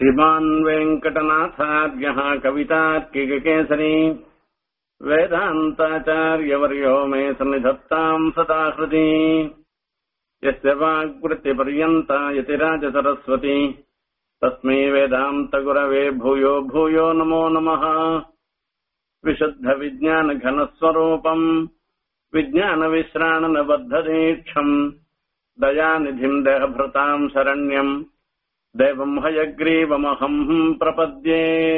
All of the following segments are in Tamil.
श्रीमान् वेङ्कटनाथार्यः कवितार्किककेसरी वेदान्ताचार्यवर्यो मे सन्निधत्ताम् सदा हृदि यस्य वाग्वृत्तिपर्यन्ता यतिराजसरस्वती तस्मै वेदान्तगुरवे भूयो भूयो नमो नमः विशुद्धविज्ञानघनस्वरूपम् विज्ञानविश्राणनबद्धदीक्षम् दयानिधिम् देहभृताम् शरण्यम् देवम् हयग्रीवमहम् प्रपद्ये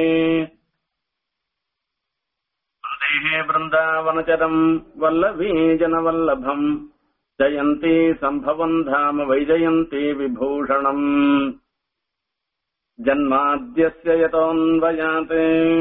देहे वृन्दावनचरम् वल्लभीजनवल्लभम् जयन्ती सम्भवम् धाम वैजयन्ती विभूषणम् जन्माद्यस्य यतोऽन्वयात्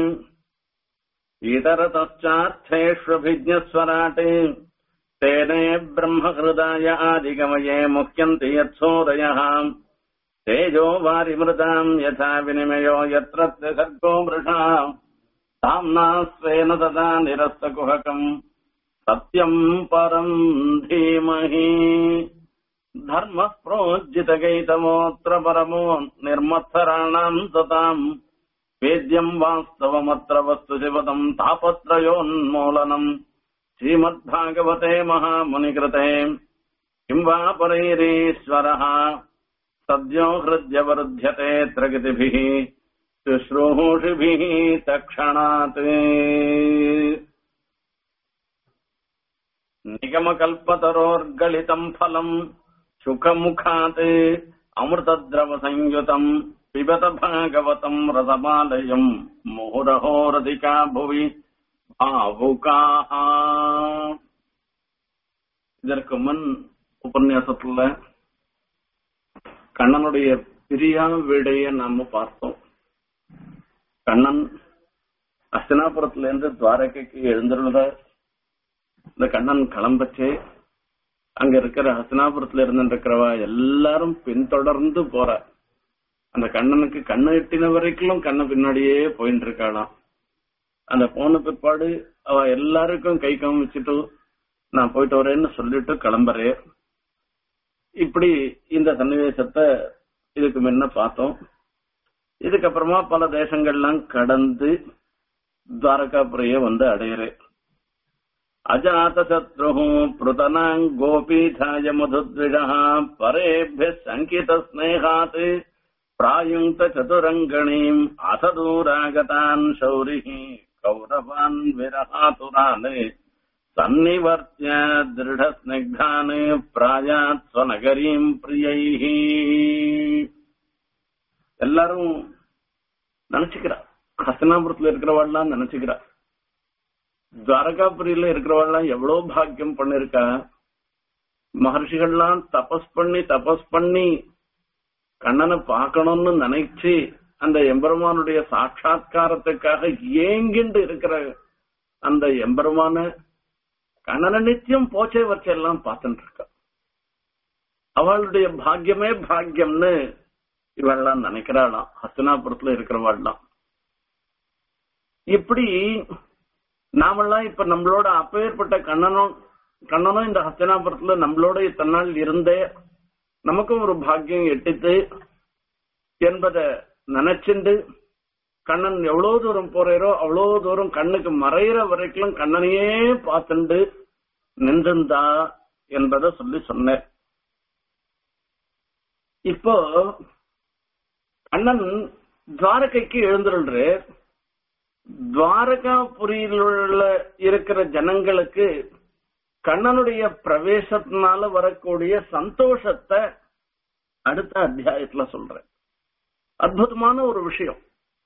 इतरतश्चार्थेष्वभिज्ञस्वराट् तेने ब्रह्महृदाय आदिगमये मुह्यन्ति यत्सोदयः तेजो वारिमृताम् यथा विनिमयो यत्र सर्गो मृषा ताम्ना स्वेन तदा निरस्तकुहकम् सत्यम् परम् धीमहि धर्मः प्रोज्जितगैतमोऽत्र परमो निर्मत्सराणाम् सताम् वेद्यम् वास्तवमत्र वस्तु शिवतम् तापत्रयोन्मूलनम् श्रीमद्भागवते महामुनिकृते किम् वा परैरीश्वरः सद्यो हृद्यवरुध्यते प्रगतिभिः शुश्रूषिभिः तक्षणात् निगमकल्पतरोर्गलितम् फलम् सुखमुखात् अमृतद्रवसंयुतम् पिबत भागवतम् रसमालयम् मुहुरहोरधिका भुवि பாவுகாக இதற்கு முன் உபன்யாசத்துல கண்ணனுடைய பிரியா வீடைய நாம பார்த்தோம் கண்ணன் அஸ்தினாபுரத்துல இருந்து துவாரகைக்கு எழுந்துள்ள இந்த கண்ணன் கிளம்பச்சு அங்க இருக்கிற ஹஸ்தினாபுரத்துல இருந்து இருக்கிறவா எல்லாரும் பின்தொடர்ந்து போற அந்த கண்ணனுக்கு கண்ணு எட்டின வரைக்கும் கண்ண பின்னாடியே போயிட்டு இருக்காளாம் அந்த போன பிற்பாடு அவ எல்லாருக்கும் கை காமிச்சிட்டு நான் போயிட்டு வரேன்னு சொல்லிட்டு கிளம்புறேன் இப்படி இந்த சன்னிவேசத்தை இதுக்கு முன்ன பார்த்தோம் இதுக்கப்புறமா பல தேசங்கள்லாம் கடந்து துவாரகாபுரைய வந்து அடையிறேன் அஜாத சத்ரு புருதனாங் கோபீதாய மதுத்விடா பரேபிய சங்கித ஸ்னேகாத் பிராயுங்க சதுரங்கணீம் அசதூராகதான் சௌரிஹி கௌரவான் விரகாதுரான் சன்னிவர்த்திய திருட ஸ்னிக்தான் பிராயாத் ஸ்வநகரீம் பிரியைஹி எல்லாரும் நினைச்சுக்கிறா ஹசனாபுரத்துல இருக்கிறவாள்லாம் நினைச்சுக்கிறா துவாரகாபுரியில இருக்கிறவாள்லாம் எவ்வளவு பாக்கியம் பண்ணிருக்கா மகர்ஷிகள்லாம் தபஸ் பண்ணி தபஸ் பண்ணி கண்ணனை பார்க்கணும்னு நினைச்சு அந்த எம்பெருமானுடைய சாட்சா்காரத்துக்காக ஏங்கிண்டு இருக்கிற அந்த எம்பெருமான கண்ணனை நித்தியம் போச்சே வச்செல்லாம் பார்த்துட்டு இருக்க அவளுடைய பாக்கியமே பாக்கியம்னு இவெல்லாம் நினைக்கிறாளாம் ஹஸ்தினாபுரத்துல இருக்கிறவாள்லாம் இப்படி நாமெல்லாம் இப்ப நம்மளோட அப்பேற்பட்ட கண்ணனும் கண்ணனும் இந்த ஹஸ்தினாபுரத்துல நம்மளோட இத்தனை நாள் இருந்தே நமக்கும் ஒரு பாக்கியம் எட்டித்து என்பதை நினைச்சுண்டு கண்ணன் எவ்வளவு தூரம் போறோ அவ்வளவு தூரம் கண்ணுக்கு மறையிற வரைக்கும் கண்ணனையே பார்த்துண்டு நின்றிருந்தா என்பதை சொல்லி சொன்னேன் இப்போ கண்ணன் துவாரகைக்கு எழுந்துருள்று துவாரகாபுரியில் உள்ள இருக்கிற ஜனங்களுக்கு கண்ணனுடைய பிரவேசத்தினால வரக்கூடிய சந்தோஷத்தை அடுத்த அத்தியாயத்துல சொல்றேன் அற்புதமான ஒரு விஷயம்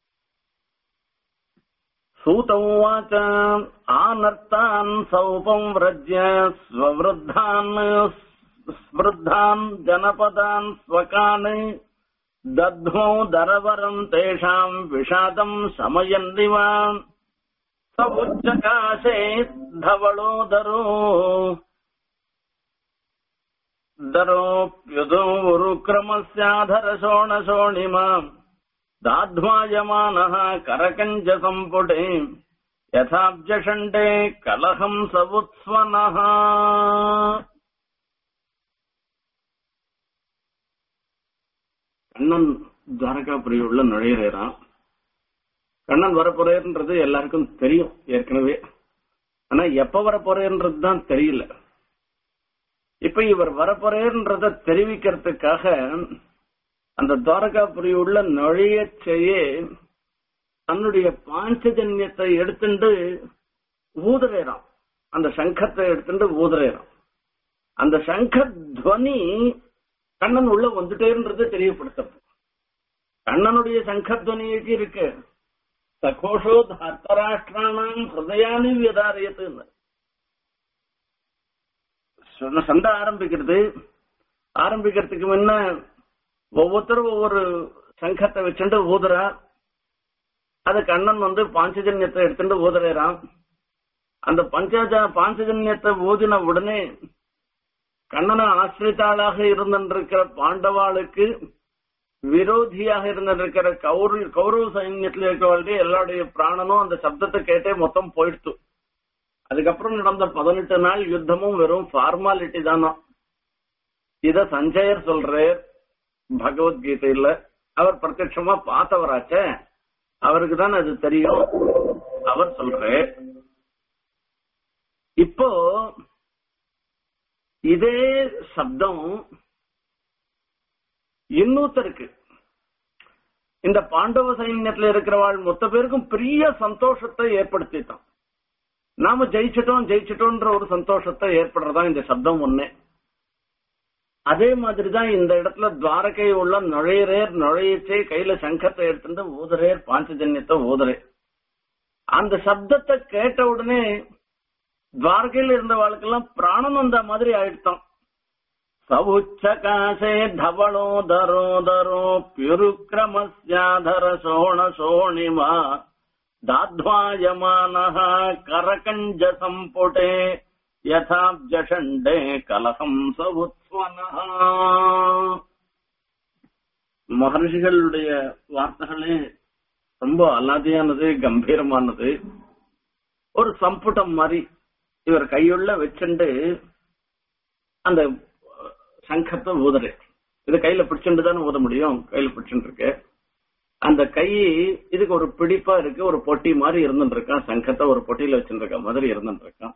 சூதவாச்ச ஆனர்த்தான் சௌபம் விரஜ்ய ஸ்வருத்தான் ஸ்மிருத்தான் ஜனபதான் ஸ்வகான் தத்மோ தரவரம் தேஷாம் விஷாதம் சமயன்னிவான் समुच्चकाशे धवलोदरो दरोऽप्युदोरुक्रमस्याधरशोणशोणिमाम् दाध्वायमानः करकञ्जसम्पुटे यथाब्जषण्डे कलहम् सवुत्स्वनः கண்ணன் துவாரகாபுரி உள்ள நுழையிறான் கண்ணன் வரப்போறேன்றது எல்லாருக்கும் தெரியும் ஏற்கனவே ஆனா எப்ப வரப்போறேன்றது தான் தெரியல இப்ப இவர் வரப்போறேன்றத தெரிவிக்கிறதுக்காக அந்த துவாரகாபுரி உள்ள நுழைய செய்ய தன்னுடைய பாஞ்சஜன்யத்தை எடுத்துட்டு ஊதுறேறான் அந்த சங்கத்தை எடுத்துட்டு ஊதுறேறான் அந்த சங்க துவனி கண்ணன் உள்ள வந்துட்டேன்றது தெரியப்படுத்துறது கண்ணனுடைய சங்கத்வனிக்கு இருக்கு சகோஷோ தர்த்தராஷ்டிராணாம் ஹிருதயானி வியதாரியத்துன்னு சொன்ன சண்டை ஆரம்பிக்கிறது ஆரம்பிக்கிறதுக்கு முன்ன ஒவ்வொருத்தரும் ஒவ்வொரு சங்கத்தை வச்சுட்டு ஊதுறா அது கண்ணன் வந்து பாஞ்சஜன்யத்தை எடுத்துட்டு ஊதுறான் அந்த பஞ்சஜ பாஞ்சஜன்யத்தை ஊதின உடனே கண்ணனை ஆசிரித்தாளாக இருந்திருக்கிற பாண்டவாளுக்கு விரோதியாக இருந்திருக்கிற கௌரவ கௌரவ சைன்யத்தில் இருக்கிறவர்களுடைய எல்லாருடைய பிராணனும் அந்த சப்தத்தை கேட்டே மொத்தம் போயிடுத்து அதுக்கப்புறம் நடந்த பதினெட்டு நாள் யுத்தமும் வெறும் ஃபார்மாலிட்டி தானா இத சஞ்சயர் சொல்றார் பகவத்கீதையில அவர் பிரத்யட்சமா பார்த்தவராச்சே அவருக்கு தான் அது தெரியும் அவர் சொல்றார் இப்போ இதே சப்தம் இன்னொருத்தருக்கு இந்த பாண்டவ சைன்யத்துல இருக்கிறவாள் மொத்த பேருக்கும் பெரிய சந்தோஷத்தை ஏற்படுத்திட்டான் நாம ஜெயிச்சிட்டோம் ஜெயிச்சிட்டோன்ற ஒரு சந்தோஷத்தை ஏற்படுறதா இந்த சப்தம் ஒண்ணு அதே மாதிரிதான் இந்த இடத்துல துவாரகை உள்ள நுழையரேர் நுழையச்சே கையில சங்கத்தை எடுத்துட்டு ஊதுரேர் பாஞ்சஜன்யத்தை ஊதுரேர் அந்த சப்தத்தை கேட்ட உடனே துவாரகையில் இருந்தவாளுக்கெல்லாம் பிராணம் வந்த மாதிரி ஆயிடுத்தான் சவுச்சகாசே தவளோதரோதரோ பியுருக்கிரமஸ்யாதர சோண சோணிமா தாத்வாயமானः கரகஞ்ச சம்புடே யதாப்ஜண்டே கலகம் சவுத்வனः மகர்ஷிகளுடைய வார்த்தைகளே ரொம்ப அலாதியானது கம்பீரமானது ஒரு சம்புடம் மாதிரி இவர் கையுள்ள வச்சுண்டு அந்த சங்கத்தை ஊதுறேன் இது கையில பிடிச்சுட்டு தானே ஊத முடியும் கையில பிடிச்சுட்டு இருக்கு அந்த கை இதுக்கு ஒரு பிடிப்பா இருக்கு ஒரு பொட்டி மாதிரி இருந்துட்டு இருக்கான் சங்கத்தை ஒரு பொட்டியில வச்சுட்டு இருக்க மாதிரி இருந்துட்டு இருக்கான்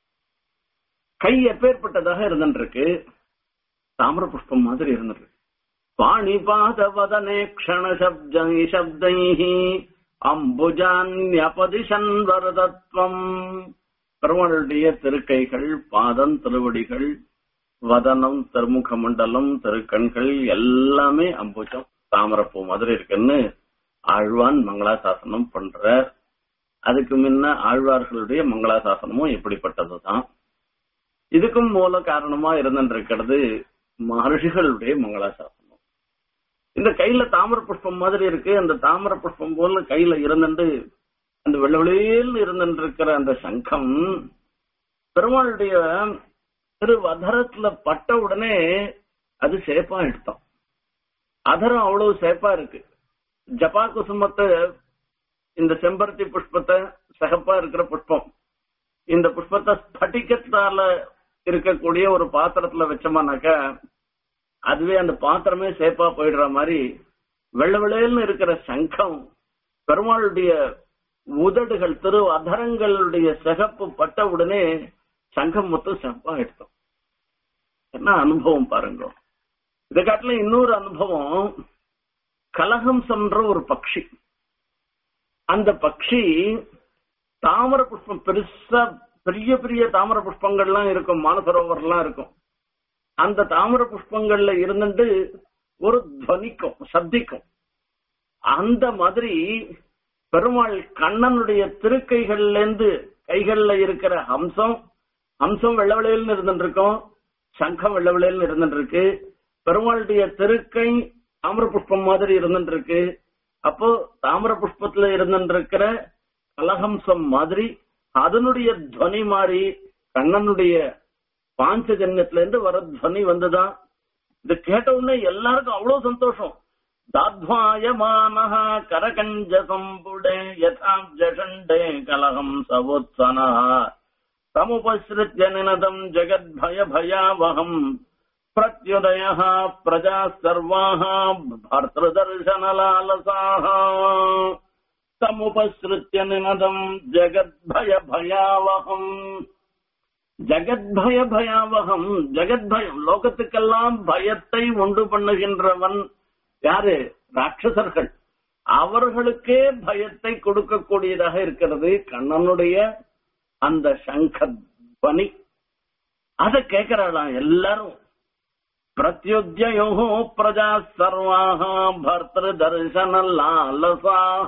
கை எப்பேற்பட்டதாக இருந்துட்டு இருக்கு தாமிர புஷ்பம் மாதிரி இருந்துட்டு இருக்கு பாணிபாத வதனே க்ஷண சப்தை சப்தை அம்புஜான்யபதிஷன் வரதத்வம் பெருமாளுடைய திருக்கைகள் பாதம் திருவடிகள் வதனம் திருமுக மண்டலம் திருக்கண்கள் எல்லாமே அம்புஜம் தாமரப்பூ மாதிரி இருக்குன்னு ஆழ்வான் மங்களாசாசனம் பண்ற அதுக்கு முன்ன ஆழ்வார்களுடைய மங்களாசாசனமும் இப்படிப்பட்டதுதான் இதுக்கும் மூல காரணமா இருந்திருக்கிறது மகர்ஷிகளுடைய மங்களாசாசனம் இந்த கையில தாமர புஷ்பம் மாதிரி இருக்கு அந்த தாமர புஷ்பம் போல கையில இருந்துட்டு அந்த வெள்ள வெளியில் இருந்திருக்கிற அந்த சங்கம் பெருமாளுடைய திரு அதரத்துல பட்ட உடனே அது சேப்பா எடுத்தோம் அதரம் அவ்வளவு சேப்பா இருக்கு ஜபா குசுமத்தை இந்த செம்பருத்தி புஷ்பத்தை சகப்பா இருக்கிற புஷ்பம் இந்த புஷ்பத்தை ஸ்பட்டிகத்தால இருக்கக்கூடிய ஒரு பாத்திரத்துல வச்சோமானாக்கா அதுவே அந்த பாத்திரமே சேப்பா போயிடுற மாதிரி வெள்ள வெள்ளையல்னு இருக்கிற சங்கம் பெருமாளுடைய உதடுகள் திரு அதரங்களுடைய சிகப்பு பட்ட உடனே சங்கம் மொத்தம் செப்பா எடுத்தோம் என்ன அனுபவம் பாருங்க இதை காட்டில இன்னொரு அனுபவம் கலகம்சம்ன்ற ஒரு பக்ஷி அந்த பக்ஷி தாமர புஷ்பம் பெருசா பெரிய பெரிய தாமர புஷ்பங்கள்லாம் இருக்கும் மானசரோவர்லாம் இருக்கும் அந்த தாமர புஷ்பங்கள்ல இருந்துட்டு ஒரு துவனிக்கும் சப்திக்கும் அந்த மாதிரி பெருமாள் கண்ணனுடைய திருக்கைகள்ல இருந்து கைகள்ல இருக்கிற ஹம்சம் ஹம்சம் வெள்ள வெள்ளையில்னு இருந்துட்டு இருக்கும் சங்கம் வெள்ள வெள்ளையில்னு இருந்துட்டு இருக்கு பெருமாளுடைய திருக்கை தாமிர புஷ்பம் மாதிரி இருந்துட்டு இருக்கு அப்போ தாமிர புஷ்பத்துல இருந்துட்டு இருக்கிற கலஹம்சம் மாதிரி அதனுடைய துவனி மாதிரி கண்ணனுடைய பாஞ்சஜன்யத்துல இருந்து வர துவனி வந்துதான் இது கேட்ட உடனே எல்லாருக்கும் அவ்வளவு சந்தோஷம் தாத்வாயமானः கரகஞ்ச சம்புடே யதாப்ஜண்டே கலகம் சவோத்சனः சமுபஸ்ருத்ய நினதம் ஜெகத்பய பயாவகம் प्रत्युदयः प्रजाः सर्वाः भर्तृदर्शनलालसाः तमुपसृत्य निनदम् जगद्भयभयावहम् ஜகத்பய பயாவகம் ஜெகத்பயம் லோகத்துக்கெல்லாம் பயத்தை உண்டு பண்ணுகின்றவன் யாரு ராட்சசர்கள் அவர்களுக்கே பயத்தை கொடுக்கக்கூடியதாக இருக்கிறது கண்ணனுடைய அந்த சங்கத்வனி அத கேக்குறாளாம் எல்லாரும் பிரத்யுத்யோ பிரஜா சர்வாக பர்தர் தர்சன லாலசாக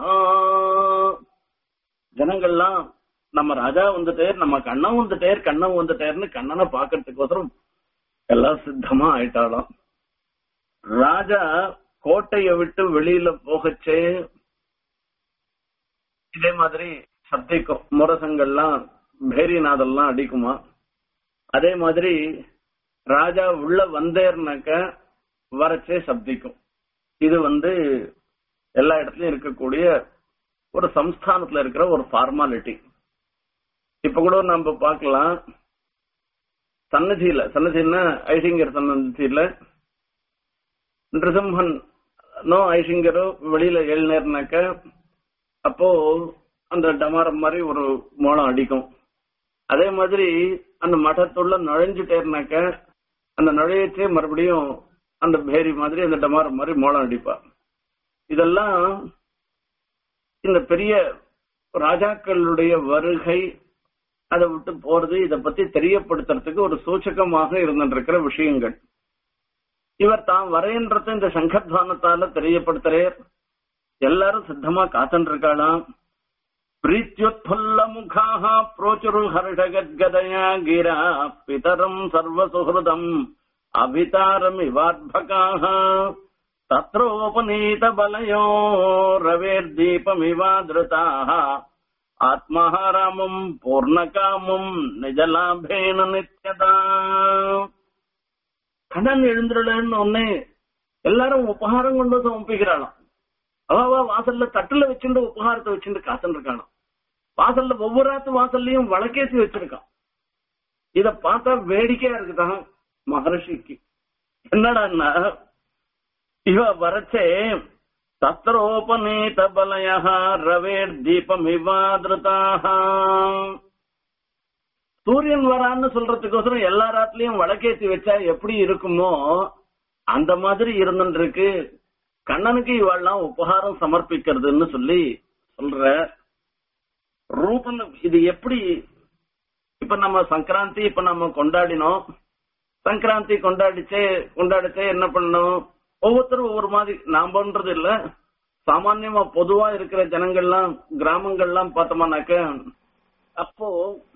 ஜனங்கள்லாம் நம்ம ராஜா வந்துட்டேர் நம்ம கண்ணன் வந்துட்டேர் கண்ணன் வந்துட்டேர்னு கண்ணனை பாக்கிறதுக்கோசரம் எல்லாம் சித்தமா ஆயிட்டாளாம் ராஜா கோட்டைய விட்டு வெளியில போகச்சே இதே மாதிரி சப்திக்கும் முரசங்கள்லாம் பேரிநாதெல்லாம் அடிக்குமா அதே மாதிரி ராஜா உள்ள வந்தேர்னாக்க வரச்சே சப்திக்கும் இது வந்து எல்லா இடத்துலயும் இருக்கக்கூடிய ஒரு சம்ஸ்தானத்துல இருக்கிற ஒரு ஃபார்மாலிட்டி இப்ப கூட நம்ம பார்க்கலாம் சன்னதியில சன்னதினா ஐசிங்கர் சன்னதியில நிருசிம்ஹன் நோ ஐசிங்கரோ வெளியில எழுநேர்னாக்க அப்போ அந்த டமாரம் மாதிரி ஒரு மோளம் அடிக்கும் அதே மாதிரி அந்த மഠத்துள்ள நுழைஞ்சுட்டேர்னாக்க அந்த நுழையச்சே மறுபடியும் அந்த பேரி மாதிரி அந்த டமாரம் மாதிரி மோளம் அடிப்பா இதெல்லாம் இந்த பெரிய ராஜாக்களுடைய வருகை அதை விட்டு போறது இத பத்தி தெரியப்படுத்துறதுக்கு ஒரு சூச்சகமாக இருந்திருக்கிற விஷயங்கள் இவர் தான் வரையன்றத இந்த சங்கத்வானத்தால தெரியப்படுத்துறார் எல்லாரும் சித்தமா காத்துட்டு இருக்காளாம் பிரீத்யுத்புல்ல முகாக புரோச்சுரு ஹர்ஷகத்கதயா கிரா பிதரம் சர்வசுஹൃதம் அபிதாரம் இவாத்பகாக தத்ரோபநீத பலயோ ரவேர்தீபமிவாதிருதாக ஆத்மஹாராமம் பூர்ணகாமம் நிஜலாபேன நித்யதா கண்ணன் எழுந்துடலன்னு ஒன்னே எல்லாரும் உபகாரம் கொண்டு வந்து ஒப்பிக்கிறாளாம் அவ வாசல்ல தட்டுல வச்சுட்டு உபகாரத்தை வச்சுட்டு காத்துட்டு இருக்கானாம் வாசல்ல ஒவ்வொரு ஆத்து வாசல்லையும் வழக்கேசி வச்சிருக்கான் இத பார்த்தா வேடிக்கையா இருக்குதான் மகர்ஷிக்கு என்னடான்னா இவ வரச்சே தத்ரோபநீத பலய ரவேர் தீபமிவாதிருதாக சூரியன் வரான்னு சொல்றதுக்கோசரம் எல்லா ராத்திலையும் வடக்கேத்தி வச்சா எப்படி இருக்குமோ அந்த மாதிரி இருந்துருக்கு கண்ணனுக்கு இவாள்லாம் உபகாரம் சமர்ப்பிக்கிறதுன்னு சொல்லி சொல்ற ரூபம் இது எப்படி இப்ப நம்ம சங்கராந்தி இப்ப நம்ம கொண்டாடினோம் சங்கராந்தி கொண்டாடிச்சே கொண்டாடிச்சே என்ன பண்ணணும் ஒவ்வொருத்தரும் ஒவ்வொரு மாதிரி நாமன்றது இல்ல சாமான்யமா பொதுவா இருக்கிற ஜனங்கள்லாம் கிராமங்கள்லாம் பார்த்தோம்னாக்க அப்போ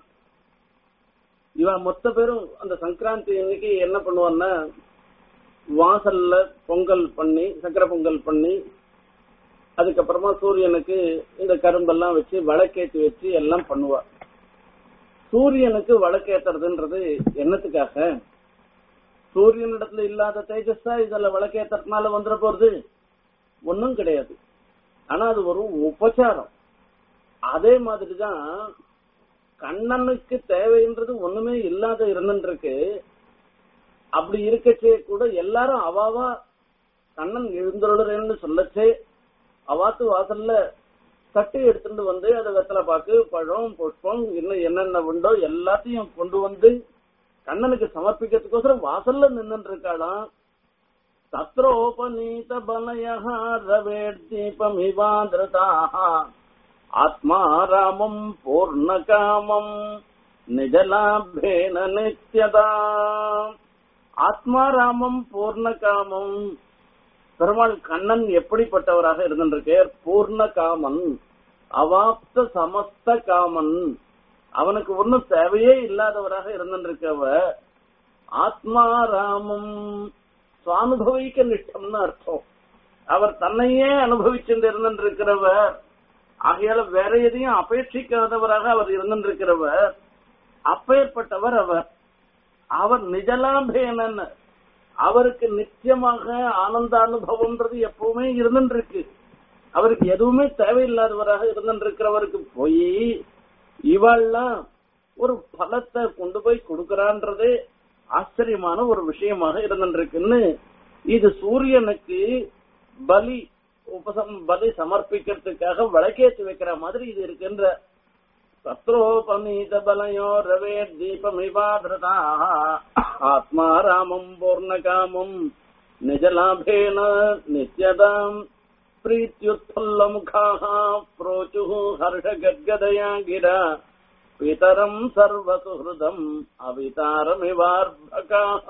இவன் மொத்த பேரும் அந்த சங்கராந்தி அன்னைக்கு என்ன பண்ணுவான்னா வாசல்ல பொங்கல் பண்ணி சக்கரை பொங்கல் பண்ணி அதுக்கப்புறமா சூரியனுக்கு இந்த கரும்பெல்லாம் வச்சு வழக்கேற்றி வச்சு எல்லாம் பண்ணுவா சூரியனுக்கு வழக்கேத்துறதுன்றது என்னத்துக்காக சூரியனிடத்துல இல்லாத தேஜஸா இதுல விளக்கேற்றதுனால வந்துட போறது ஒன்னும் கிடையாது ஆனா அது ஒரு உபச்சாரம் அதே மாதிரிதான் கண்ணனுக்கு தேவைன்றது ஒண்ணுமே இல்லாத இருந்துருக்கு அப்படி இருக்கச்சே கூட எல்லாரும் அவாவா கண்ணன் எழுந்துள்ளன்னு சொல்லச்சே அவாத்து வாசல்ல தட்டு எடுத்துட்டு வந்து அதை வெத்தலை பாக்கு பழம் புஷ்பம் இன்னும் என்னென்ன உண்டோ எல்லாத்தையும் கொண்டு வந்து கண்ணனுக்கு சமர்ப்பிக்கிறதுக்கோசரம் வாசல்ல நின்று இருக்காளாம் தத்ரோபநீத பலய ரவேர்தீபமிவாதிருதாக ஆத்மா ராமம் பூர்ணகாமம் நிஜலாபேன நித்யதா ஆத்மா ராமம் பூர்ணகாமம் பெருமாள் கண்ணன் எப்படிப்பட்டவராக இருந்திருக்கார் பூர்ண காமன் அவாப்த சமஸ்த காமன் அவனுக்கு ஒன்னும் தேவையே இல்லாதவராக இருந்திருக்கவ ஆத்மா ராமம் சுவானுபவிக்க நிஷ்டம்னு அர்த்தம் அவர் தன்னையே அனுபவிச்சுட்டு இருந்திருக்கிறவர் ஆகையால வேற எதையும் அபேட்சிக்காதவராக அவர் இருந்திருக்கிறவர் அப்பேற்பட்டவர் அவர் அவர் நிஜலாபேனன் அவருக்கு நிச்சயமாக ஆனந்த அனுபவம்ன்றது எப்பவுமே இருந்துருக்கு அவருக்கு எதுவுமே தேவையில்லாதவராக இருந்திருக்கிறவருக்கு போய் இவாள்லாம் ஒரு பலத்தை கொண்டு போய் கொடுக்கறான்றதே ஆச்சரியமான ஒரு விஷயமாக இருந்துருக்குன்னு இது சூரியனுக்கு பலி உபசம் பலி சமர்ப்பிக்கிறதுக்காக விளக்கேற்றி வைக்கிற மாதிரி இது இருக்கின்ற தத்ரோபநீத பலயோ ரவே தீபமிவாதிரதா ஆத்மா ராமம் பூர்ணகாமம் நிஜலாபேன நித்யதாம் प्रीत्युत्फुल्लमुखाः प्रोचुः हर्षगद्गदया गिरा पितरम् सर्वसुहृदम् अवितारमिवार्भकाः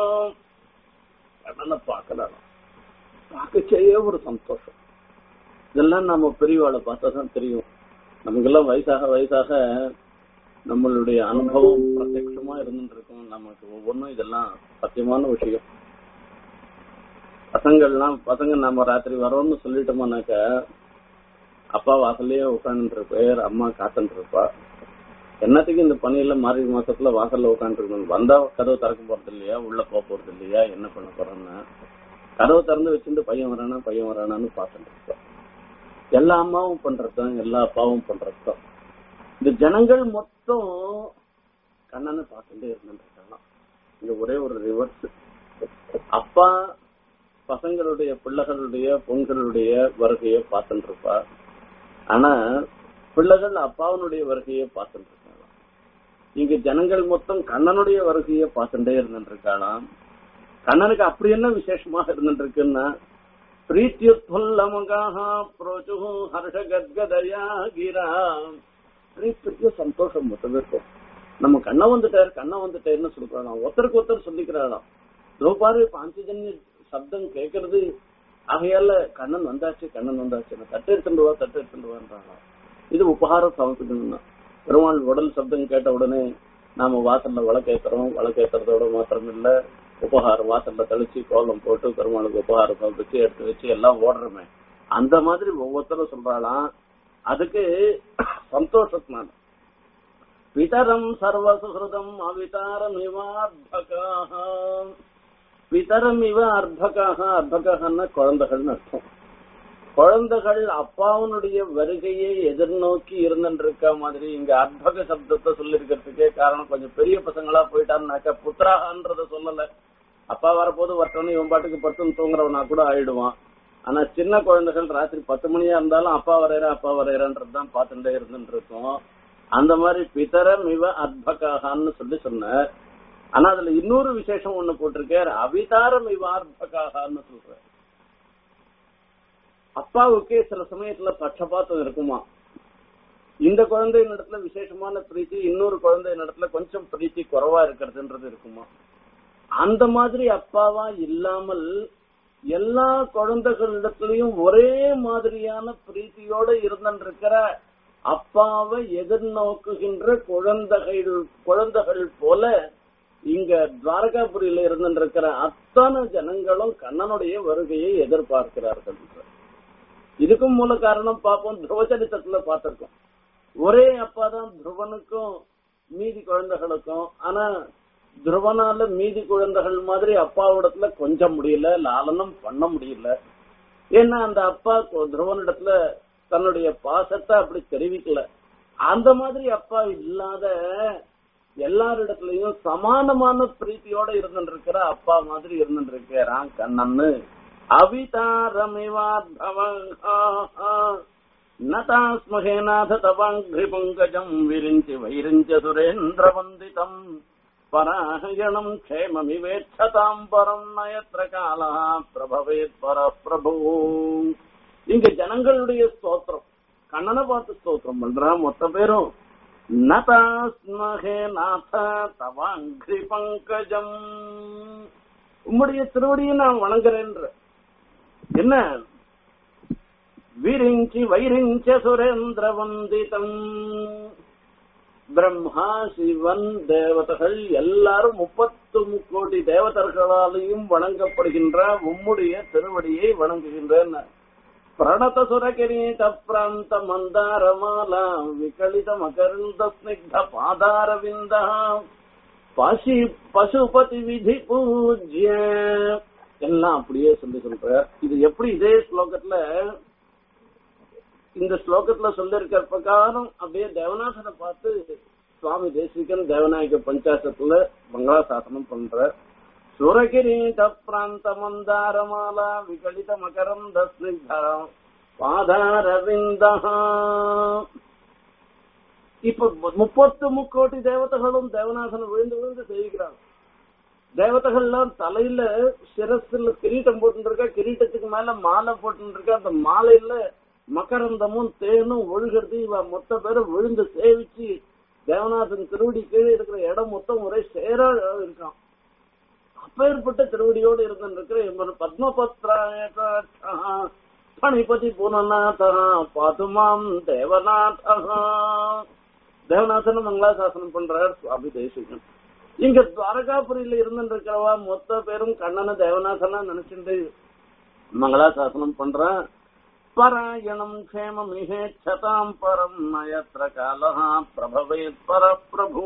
கடனை பார்க்கலாம் பார்க்கச்சேயே ஒரு சந்தோஷம் இதெல்லாம் நம்ம பெரியவாளை பார்த்தா தான் தெரியும் நமக்கெல்லாம் வயசாக வயசாக நம்மளுடைய அனுபவம் பிரத்யட்சமா இருந்துட்டு இருக்கும் நமக்கு ஒவ்வொன்றும் இதெல்லாம் சத்தியமான விஷயம் பசங்கள்லாம் பசங்க நம்ம ராத்திரி வரோம்னு சொல்லிட்டோம்னாக்க அப்பா வாசல்லயே உட்காந்துட்டு இருப்பார் அம்மா காத்துட்டு இருப்பா என்னத்துக்கு இந்த பணியில மார்கழி மாசத்துல வாசல்ல உட்காந்துருக்கணும் வந்தா கதவு திறக்க போறது இல்லையா உள்ள போக போறது இல்லையா என்ன பண்ண போறோம்னா கதவு திறந்து வச்சுட்டு பையன் வரானா பையன் வரானான்னு பார்த்துட்டு இருப்போம் எல்லா அம்மாவும் பண்றதுதான் எல்லா அப்பாவும் பண்றதுதான் இந்த ஜனங்கள் மொத்தம் கண்ணனை பார்த்துட்டே இருந்துட்டு இங்க ஒரே ஒரு ரிவர்ஸ் அப்பா பசங்களுடைய பிள்ளைகளுடைய பொண்களுடைய வருகையை பார்த்துட்டு இருப்பா ஆனா பிள்ளைகள் அப்பாவனுடைய வருகையை பார்த்துட்டு இருக்காங்க இங்க ஜனங்கள் மொத்தம் கண்ணனுடைய வருகையை பார்த்துட்டே இருந்துட்டு இருக்காளாம் கண்ணனுக்கு அப்படி என்ன விசேஷமாக இருந்துட்டு இருக்குன்னா பிரீத்தியுத்புல்லமுகாக புரோச்சு ஹர்ஷ கத்கதயா கிரா பெரிய சந்தோஷம் மொத்தமே இருக்கும் நம்ம கண்ணை வந்துட்டாரு கண்ணை வந்துட்டாருன்னு சொல்றாளாம் ஒருத்தருக்கு ஒருத்தர் சொல்லிக்கிறாளாம் பாரு பாஞ்சஜன்ய சப்தம் கேட்கறது ஆகையால கண்ணன் வந்தாச்சு கண்ணன் வந்தாச்சு தட்டு எடுத்துட்டு வா தட்டு எடுத்துட்டு வான்றாங்க இது உபகாரம் சமர்ப்பிக்கணும்னா பெருமாள் உடல் சப்தம் கேட்ட உடனே நாம வாசல்ல விளக்கேத்துறோம் விளக்கேத்துறதோட மாத்திரம் இல்ல உபகாரம் வாசல்ல தெளிச்சு கோலம் போட்டு பெருமாளுக்கு உபகாரம் சமர்ப்பிச்சு எடுத்து வச்சு எல்லாம் ஓடுறோமே அந்த மாதிரி ஒவ்வொருத்தரும் சொல்றாளாம் அதுக்கு சந்தோஷத்தினால பிதரம் சர்வசுகிருதம் அவிதாரம் இவார்பகாக பிதரம் இவ அர்ப்பகாக அர்ப்பகாகன்னா குழந்தைகள்னு அர்த்தம் குழந்தைகள் அப்பாவனுடைய வருகையை எதிர்நோக்கி இருந்துருக்க மாதிரி இங்க அர்ப்பக சப்தத்தை சொல்லிருக்கிறதுக்கே காரணம் கொஞ்சம் பெரிய பசங்களா போயிட்டான்னாக்க புத்திராகன்றத சொல்லல அப்பா வரப்போது வரட்டோன்னு இவன் பாட்டுக்கு பத்துன்னு தூங்குறவனா கூட ஆயிடுவான் ஆனா சின்ன குழந்தைகள் ராத்திரி பத்து மணியா இருந்தாலும் அப்பா வரையற அப்பா வரையறன்றதுதான் பார்த்துட்டே இருந்துட்டு இருக்கோம் அந்த மாதிரி பிதரம் இவ அர்ப்பகாகான்னு சொல்லி சொன்னார் ஆனா அதுல இன்னொரு விசேஷம் ஒண்ணு போட்டிருக்கார் அவிதாரம் இவார்பகான்னு சொல்ற அப்பாவுக்கே சில சமயத்துல பட்சபாத்தம் இருக்குமா இந்த குழந்தையின் இடத்துல விசேஷமான பிரீத்தி இன்னொரு குழந்தையின் இடத்துல கொஞ்சம் பிரீத்தி குறைவா இருக்கிறதுன்றது இருக்குமா அந்த மாதிரி அப்பாவா இல்லாமல் எல்லா குழந்தைகளிடத்திலையும் ஒரே மாதிரியான பிரீத்தியோட இருந்திருக்கிற அப்பாவை எதிர்நோக்குகின்ற குழந்தைகள் குழந்தைகள் போல இங்க துவாரகாபுரியில இருந்திருக்கிற அத்தனை ஜனங்களும் கண்ணனுடைய வருகையை எதிர்பார்க்கிறார்கள் இதுக்கும் மூல காரணம் பார்ப்போம் துருவச்சரித்திரத்துல பார்த்திருக்கோம் ஒரே அப்பா தான் துருவனுக்கும் மீதி குழந்தைகளுக்கும் ஆனா துருவனால மீதி குழந்தைகள் மாதிரி அப்பாவிடத்துல கொஞ்சம் முடியல லாலனம் பண்ண முடியல ஏன்னா அந்த அப்பா துருவனிடத்துல தன்னுடைய பாசத்தை அப்படி தெரிவிக்கல அந்த மாதிரி அப்பா இல்லாத எல்லாரிடத்துலயும் சமானமான பிரீத்தியோட இருந்துருக்கிற அப்பா மாதிரி இருந்துருக்கிறான் கண்ணன்னு நதாஸ்மகேநாத தவாங்கிரி பங்கஜம் விரிஞ்சி வைரிஞ்ச சுரேந்திர வந்திதம் பராயணம் க்ஷேமமிவேட்சதாம் பரம் நயத்திர காலா பிரபவேத் பர பிரபு இங்க ஜனங்களுடைய ஸ்தோத்திரம் கண்ணனை பார்த்து ஸ்தோத்திரம் பண்றா மொத்த பேரும் நதாஸ்மகே நாத தவாங்கிரி பங்கஜம் உம்முடைய திருவடியை நான் வணங்குறேன்ற என்ன விரிஞ்சி வைரிஞ்ச சுரேந்திர வந்திதம் பிரம்மா சிவன் தேவதைகள் எல்லாரும் முப்பத்து முக்கோடி தேவதர்களாலையும் வணங்கப்படுகின்ற உம்முடைய திருவடியை வணங்குகின்றேன் பிரணத சுரகிரீட பிராந்த மந்தாரமாலா விகலித மகருந்த ஸ்னிக்த பாதாரவிந்த பசி பசுபதி விதி பூஜ்ய எல்லாம் அப்படியே சொல்லி சொல்ற இது எப்படி இதே ஸ்லோகத்துல இந்த ஸ்லோகத்துல சொல்லி இருக்கிற பிரகாரம் அப்படியே தேவநாதனை பார்த்து சுவாமி தேசிகன் தேவநாயக பஞ்சாசத்துல மங்களாசாசனம் பண்ற சுரகிரீட பிராந்த மந்தாரமாலா விகலித மகரந்த ஸ்னிக்தா பாதாரவிந்தா இப்ப முப்பத்து முக்கோட்டி தேவதைகளும் தேவநாதனை விழுந்து விழுந்து செய்கிறாங்க தேவதைகள்லாம் தலையில சிரஸ்ல கிரீட்டம் போட்டு கிரீட்டத்துக்கு மேல மாலை போட்டு அந்த மாலையில மகரந்தமும் தேனும் ஒழுகிறது இவ மொத்த பேரும் விழுந்து சேவிச்சு தேவநாதன் திருவடி கீழே இருக்கிற இடம் மொத்தம் ஒரே சேரா இருக்கான் அப்பேற்பட்ட திருவடியோடு இருந்திருக்கிற இவன் பத்மபத்ராய பணிபதி புனநாதா பாதுமாம் தேவநாதா தேவநாதன் மங்களாசாசனம் பண்றார் சுவாமி தேசிகன் இங்க துவாரகாபுரியில இருந்துருக்கிறவா மொத்த பேரும் கண்ணன தேவநாதனா நினைச்சுட்டு மங்களாசாசனம் பண்றான் பராயணம் க்ஷேமம் இஹேச்சதாம் பரம் நயத்ர காலஹா பிரபவேத் பரப்பிரபு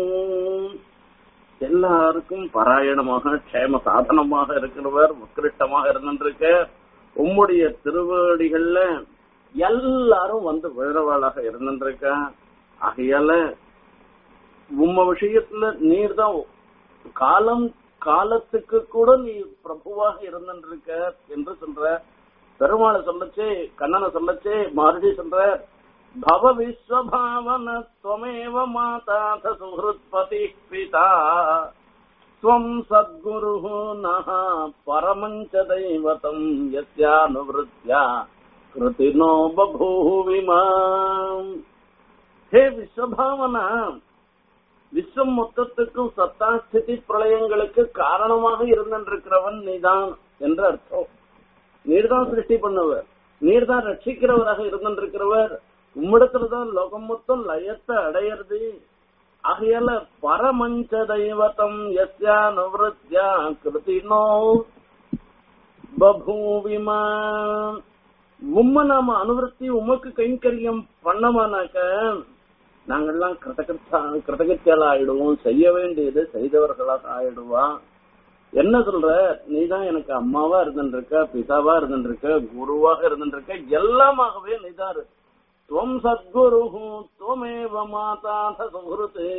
எல்லாருக்கும் பராயணமாக க்ஷேம சாதனமாக இருக்கிறவர் உத்கிருஷ்டமாக இருந்திருக்க உம்முடைய திருவடிகள்ல எல்லாரும் வந்து விழறவாளாக இருந்திருக்க ஆகையால உம்ம விஷயத்துல நீர் தான் காலம் காலத்துக்கு கூட நீ பிரபுவாக இருந்திருக்க என்று சொல்ற பெருமாளை சொல்லச்சே கண்ணனை சொல்லச்சே மறுபடி சொல்ற பவ விஸ்வபாவன துவமேவ மாதா சுஹൃத்பதி பிதா ஸ்வம் சத்குரு நஹ பரமஞ்ச தெய்வதம் யஸ்யானுவృత్యా கிருதினோ பபூவிமாம் ஹே விஸ்வபாவனா விஸ்வம் மொத்தத்துக்கும் சத்தாஸ்திதி பிரளயங்களுக்கு காரணமாக இருந்திருக்கிறவன் நீதான் என்று அர்த்தம் நீர்தான் சிருஷ்டி பண்ணவர் நீர்தான் ரட்சிக்கிறவராக இருந்திருக்கிறவர் உம்மிடத்துலதான் லோகம் மொத்தம் லயத்தை அடையிறது ஆகையால பரமஞ்ச தெய்வத்தம் எஸ்யா நவருத்யா கிருதினோ பபூவிமா உம்ம நாம அனுவருத்தி உமக்கு கைங்கரியம் பண்ணமானாக்க நாங்கெல்லாம் கிருதகர்த்தா கிருதகத்தியால ஆயிடுவோம் செய்ய வேண்டியது செய்தவர்களாக ஆயிடுவா என்ன சொல்ற நீதான் எனக்கு அம்மாவா இருந்துருக்க பிதாவா இருந்துருக்க குருவாக இருந்துருக்க எல்லாமாகவே நீதான் துவம் சத்குரு துவமேவ மாதா சுஹൃத்து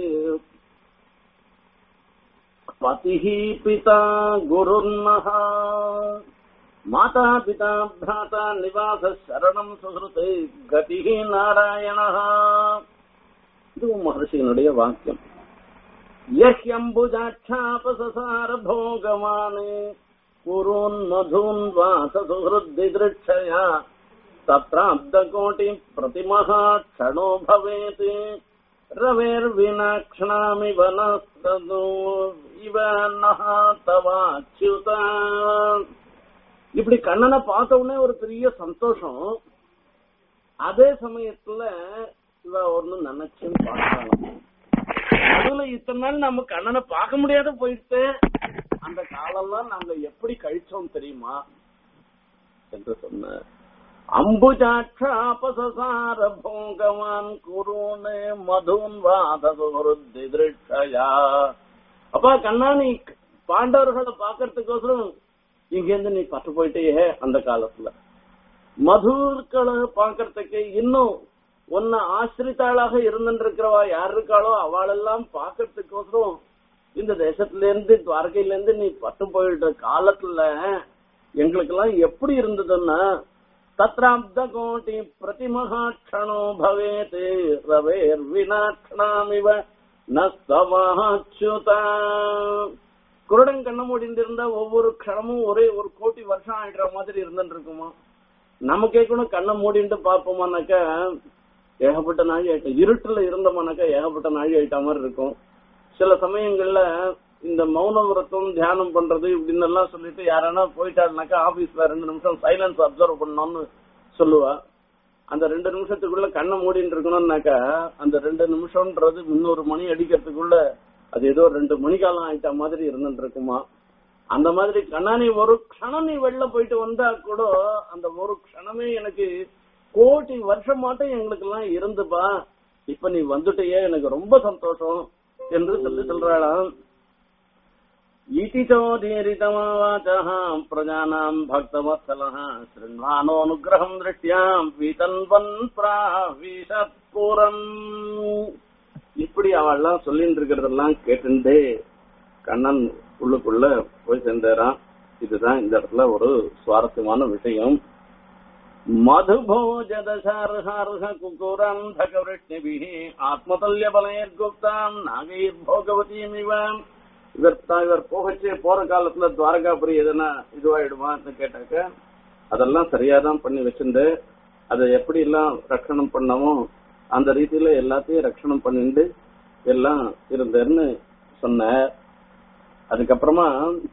பதிஹி பிதா குருன்னஹ மாதா பிதா பிராதா நிவாச சரணம் சுஹൃத்து கதிஹி நாராயணஹ இதுவும் மகர்ஷியினுடைய வாக்கியம் यह्यम्बुजाक्षापससार भोगवान् कुरोन्मधून् वाससुहृद्दिदृक्षया तत्राब्दकोटि प्रतिमः क्षणो भवेत् रवेर्विनाक्षणामिव नस्तदो இவ நஹா தவாச்சுத இப்படி கண்ணனை பார்த்த உடனே ஒரு பெரிய சந்தோஷம் அதே சமயத்துல இவ ஒண்ணு நினைச்சும் பார்க்கலாம் நடுவுல இத்தனை நாள் நம்ம கண்ணனை பார்க்க முடியாத போயிட்டு அந்த காலம்லாம் நாங்க எப்படி கழிச்சோம் தெரியுமா என்று சொன்ன அம்புஜாட்சாபசார போகவான் குருனே மதுன் வாதகுருத்தி திருட்சயா அப்பா கண்ணா நீ பாண்டவர்களை பாக்கறதுக்கோசரம் இங்க இருந்து நீ பட்டு போயிட்டே அந்த காலத்துல மதுக்களை பாக்கறதுக்கு இன்னும் உன்னை ஆசிரித்தாளாக இருந்துருக்கிறவா யார் இருக்காளோ அவளெல்லாம் பாக்கிறதுக்கோசரம் இந்த தேசத்துல இருந்து துவாரகையில இருந்து நீ பட்டு போயிடுற காலத்துல எங்களுக்கு எல்லாம் எப்படி இருந்ததுன்னா தத்ராப்த கோட்டி பிரதிமகா க்ஷணோ பவேத் ரவேர் வினாட்சணாமிவ நஸ்தவாச்சுதா குருடன் கண்ண மூடிந்திருந்தா ஒவ்வொரு க்ஷணமும் ஒரே ஒரு கோட்டி வருஷம் ஆயிடுற மாதிரி இருந்துட்டு இருக்குமா நமக்கே கூட கண்ணை மூடிட்டு பாப்போமானாக்கா ஏகப்பட்ட நாழி ஆயிட்டோம் இருட்டுல இருந்தோம்னாக்கா ஏகப்பட்ட நாழி ஆயிட்ட மாதிரி இருக்கும் சில சமயங்கள்ல இந்த மௌன விரதம் தியானம் பண்றது இப்படின்னு எல்லாம் சொல்லிட்டு யாரானா போயிட்டாருனாக்கா ஆபீஸ்ல ரெண்டு நிமிஷம் சைலன்ஸ் அப்சர்வ் பண்ணணும்னு சொல்லுவா அந்த ரெண்டு நிமிஷத்துக்குள்ள கண்ணை மூடிட்டு இருக்கணும்னாக்கா அந்த ரெண்டு நிமிஷம்ன்றது முன்னூறு மணி அடிக்கிறதுக்குள்ள அது ஏதோ ரெண்டு மணி காலம் ஆயிட்ட மாதிரி இருந்துட்டு இருக்குமா அந்த மாதிரி கண்ணாணி ஒரு க்ஷணம் நீ வெளில போயிட்டு வந்தா கூட அந்த ஒரு க்ஷணமே எனக்கு கோடி வருஷம் மாட்டம் எங்களுக்கு எல்லாம் இருந்துப்பா இப்ப நீ வந்துட்டியே எனக்கு ரொம்ப சந்தோஷம் என்று சொல்லி சொல்றாளாம் ஈதிச்சோதீரிதமாவாச்சः பிரஜானாம் பக்தவத்சலः शृण्वानोऽनुग्रहम् दृष्ट्याम् वितन्वन् प्राविशत्पुरम् இப்படி இப்படி அவெல்லாம் சொல்லிட்டு இருக்கிறதெல்லாம் கேட்டுட்டு கண்ணன் உள்ளுக்குள்ள போய் சேர்ந்தாராம் இதுதான் இந்த இடத்துல ஒரு சுவாரஸ்யமான விஷயம் மதுபோஜதசார்ஹார்ஹ குக்குரந்தகவృష్ணிபிः ஆத்மதல்ய பலயர்குப்தாம் நாகைர்போகவதீமிவ இவர் தான் இவர் போகச்சே போற காலத்துல துவாரகாபுரி எதனா இதுவாயிடுமான்னு கேட்டாக்க அதெல்லாம் சரியாதான் பண்ணி வச்சிருந்து அதை எப்படி எல்லாம் ரட்சணம் பண்ணமோ அந்த ரீதியில எல்லாத்தையும் ரட்சணம் பண்ணிட்டு எல்லாம் இருந்தேன்னு சொன்னார் அதுக்கப்புறமா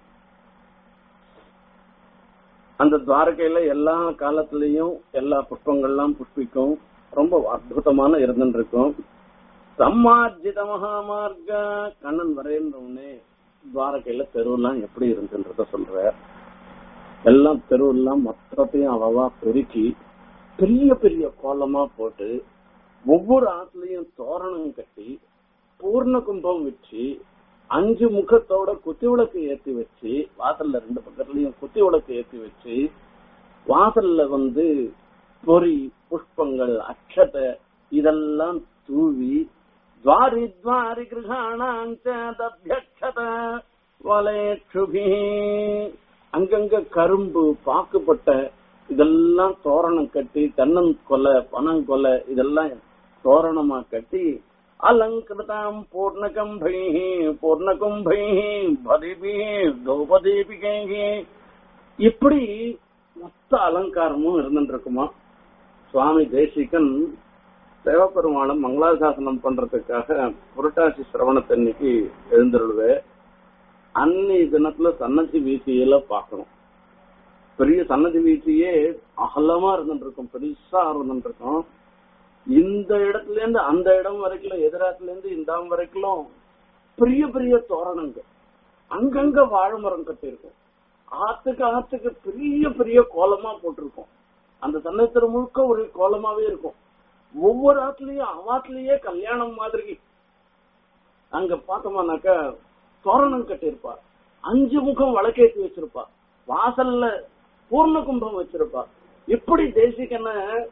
அந்த துவாரகையில எல்லா காலத்திலயும் எல்லா புஷ்பங்கள்லாம் புஷ்பிக்கும் ரொம்ப அற்புதமான இருந்துட்டு இருக்கும் சம்மார்ஜித மகாமார்க கண்ணன் வரையன்றவுடனே துவாரகையில தெருவெல்லாம் எப்படி இருந்துன்றத சொல்ற எல்லாம் தெருவெல்லாம் மொத்தத்தையும் அவவா பெருக்கி பெரிய பெரிய கோலமா போட்டு ஒவ்வொரு ஆத்துலயும் தோரணம் கட்டி பூர்ண கும்பம் வச்சு அஞ்சு முகத்தோட குத்தி விளக்கு ஏத்தி வச்சு வாசல்ல ரெண்டு பக்கத்துலயும் குத்தி விளக்கு ஏத்தி வச்சு வாசல்ல வந்து பொறி புஷ்பங்கள் அக்ஷதை இதெல்லாம் தூவி துவாரி துவாரி கிரகாணாஞ்சதபியக்ஷத வலேட்சுபி அங்கங்க கரும்பு பாக்குப்பட்ட இதெல்லாம் தோரணம் கட்டி தென்னன் கொலை பனங்கொலை இதெல்லாம் தோரணமா கட்டி அலங்கிருதாம் பூர்ணகம்பை பூர்ணகும்பை பதிபி தோபதீபிகை இப்படி மொத்த அலங்காரமும் இருந்துட்டு இருக்குமா சுவாமி தேசிகன் தேவப்பெருமாளும் மங்களாசாசனம் பண்றதுக்காக புரட்டாசி சிரவணத்தன்னைக்கு எழுந்துருவே அன்னைய தினத்துல சன்னதி வீசியில பார்க்கணும் பெரிய சன்னதி வீசியே அகலமா இருந்துட்டு இருக்கும் பெருசா இருந்துட்டு இருக்கும் இந்த இடத்துல இருந்து அந்த இடம் வரைக்கும் எதிராத்துல இருந்து இந்த இடம் வரைக்கும் பெரிய பெரிய தோரணங்கள் அங்கங்க வாழை மரம் கட்டியிருக்கும் ஆத்துக்கு ஆத்துக்கு பெரிய பெரிய கோலமா போட்டிருக்கும் அந்த சன்னத்திர முழுக்க ஒரு கோலமாவே இருக்கும் ஒவ்வொரு ஆத்துலயும் அவாத்துலயே கல்யாணம் மாதிரி அங்க பார்த்தோம்னாக்க தோரணம் கட்டியிருப்பா அஞ்சு முகம் வழக்கேற்றி வச்சிருப்பா வாசல்ல பூர்ண கும்பம் வச்சிருப்பா இப்படி தேசிகன